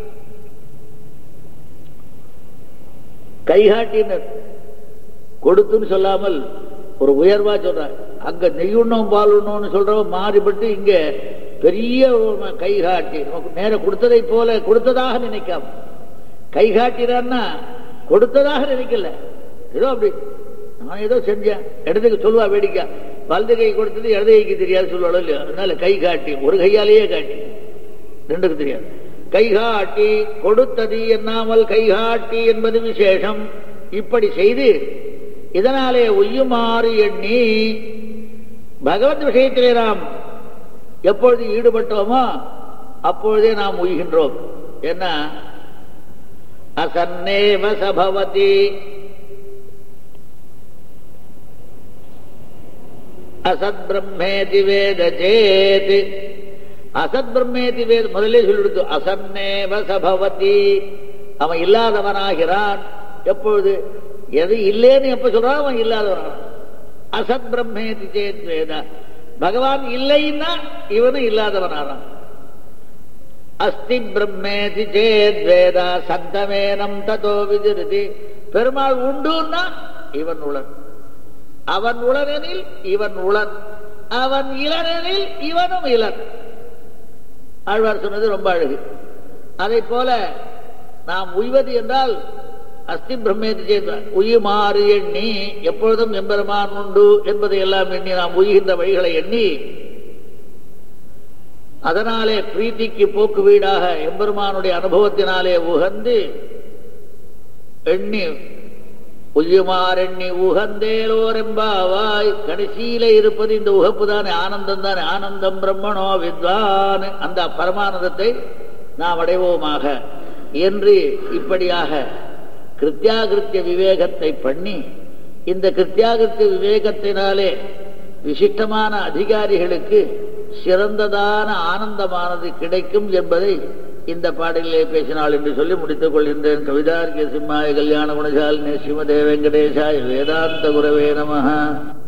கைகாட்டினர் கொடுத்துன்னு சொல்லாமல் ஒரு உயர்வா சொல்றாங்க அங்க நெய்யுண்ணம் பால் உண்ணோம்னு சொல்றவன் மாறிப்பட்டு இங்க பெரிய கைகாட்டி நேர கொடுத்ததை போல கொடுத்ததாக நினைக்காம கைகாட்டினான்னா கொடுத்ததாக நினைக்கல ஏதோ அப்படி நான் ஏதோ செஞ்சேன் இடத்துக்கு சொல்லுவா வேடிக்கை வலது கை கொடுத்தது இடது கைக்கு தெரியாது சொல்லுவாளோ இல்லையோ அதனால கை காட்டி ஒரு கையாலேயே காட்டி ரெண்டுக்கு தெரியாது கைகாட்டி கொடுத்தது என்னாமல் கைகாட்டி என்பது விசேஷம் இப்படி செய்து இதனாலே உய்யுமாறு எண்ணி பகவத் விஷயத்திலே நாம் எப்பொழுது ஈடுபட்டோமோ அப்பொழுதே நாம் உய்கின்றோம் என்ன அசன்னேவ சபவதி அசத் பிரம்மேதி வேத சேத் அசத் பிரம்மேதி வேத முதல்ல சொல்லிடுத்து அசன்னேவ சபவதி அவன் இல்லாதவனாகிறான் எப்பொழுது எது இல்லேன்னு எப்ப சொல்றான் அவன் இல்லாதவனான் அசத் பிரம்மேதி சேத் வேத பகவான் இல்லைன்னா இவனும் இல்லாதவனானான் அஸ்தி பிரம்மேதி சேத் வேத சந்தமேனம் ததோ விதிருதி பெருமாள் உண்டுன்னா இவன் உளன் அவன் உளனெனில் இவன் உளன் அவன் இளனெனில் இவனும் இளன் ஆழ்வார் சொன்னது ரொம்ப அழகு அதை போல நாம் உய்வது என்றால் அஸ்தி பிரம்மேதி செய்தார் உயுமாறு எண்ணி எப்பொழுதும் எம்பெருமான் உண்டு என்பதை எல்லாம் எண்ணி நாம் உய்கின்ற வழிகளை எண்ணி அதனாலே பிரீத்திக்கு போக்கு வீடாக எம்பெருமானுடைய அனுபவத்தினாலே உகந்து எண்ணி உய்யுமாறெண்ணி உகந்தேலோரெம்பாவாய் கடைசியில இருப்பது இந்த உகப்பு தானே ஆனந்தம் தானே ஆனந்தம் பிரம்மணோ வித்வான் அந்த பரமானந்தத்தை நாம் அடைவோமாக என்று இப்படியாக கிருத்தியாகிருத்திய விவேகத்தை பண்ணி இந்த கிருத்தியாகிருத்திய விவேகத்தினாலே விசிஷ்டமான அதிகாரிகளுக்கு சிறந்ததான ஆனந்தமானது கிடைக்கும் என்பதை இந்த பாடலிலே பேசினாள் என்று சொல்லி முடித்துக் கொள்கின்றேன் கவிதார்க்கிய சிம்மாய கல்யாண குணசாலினே ஸ்ரீமதே வெங்கடேசாய வேதாந்த குரவே நமஹ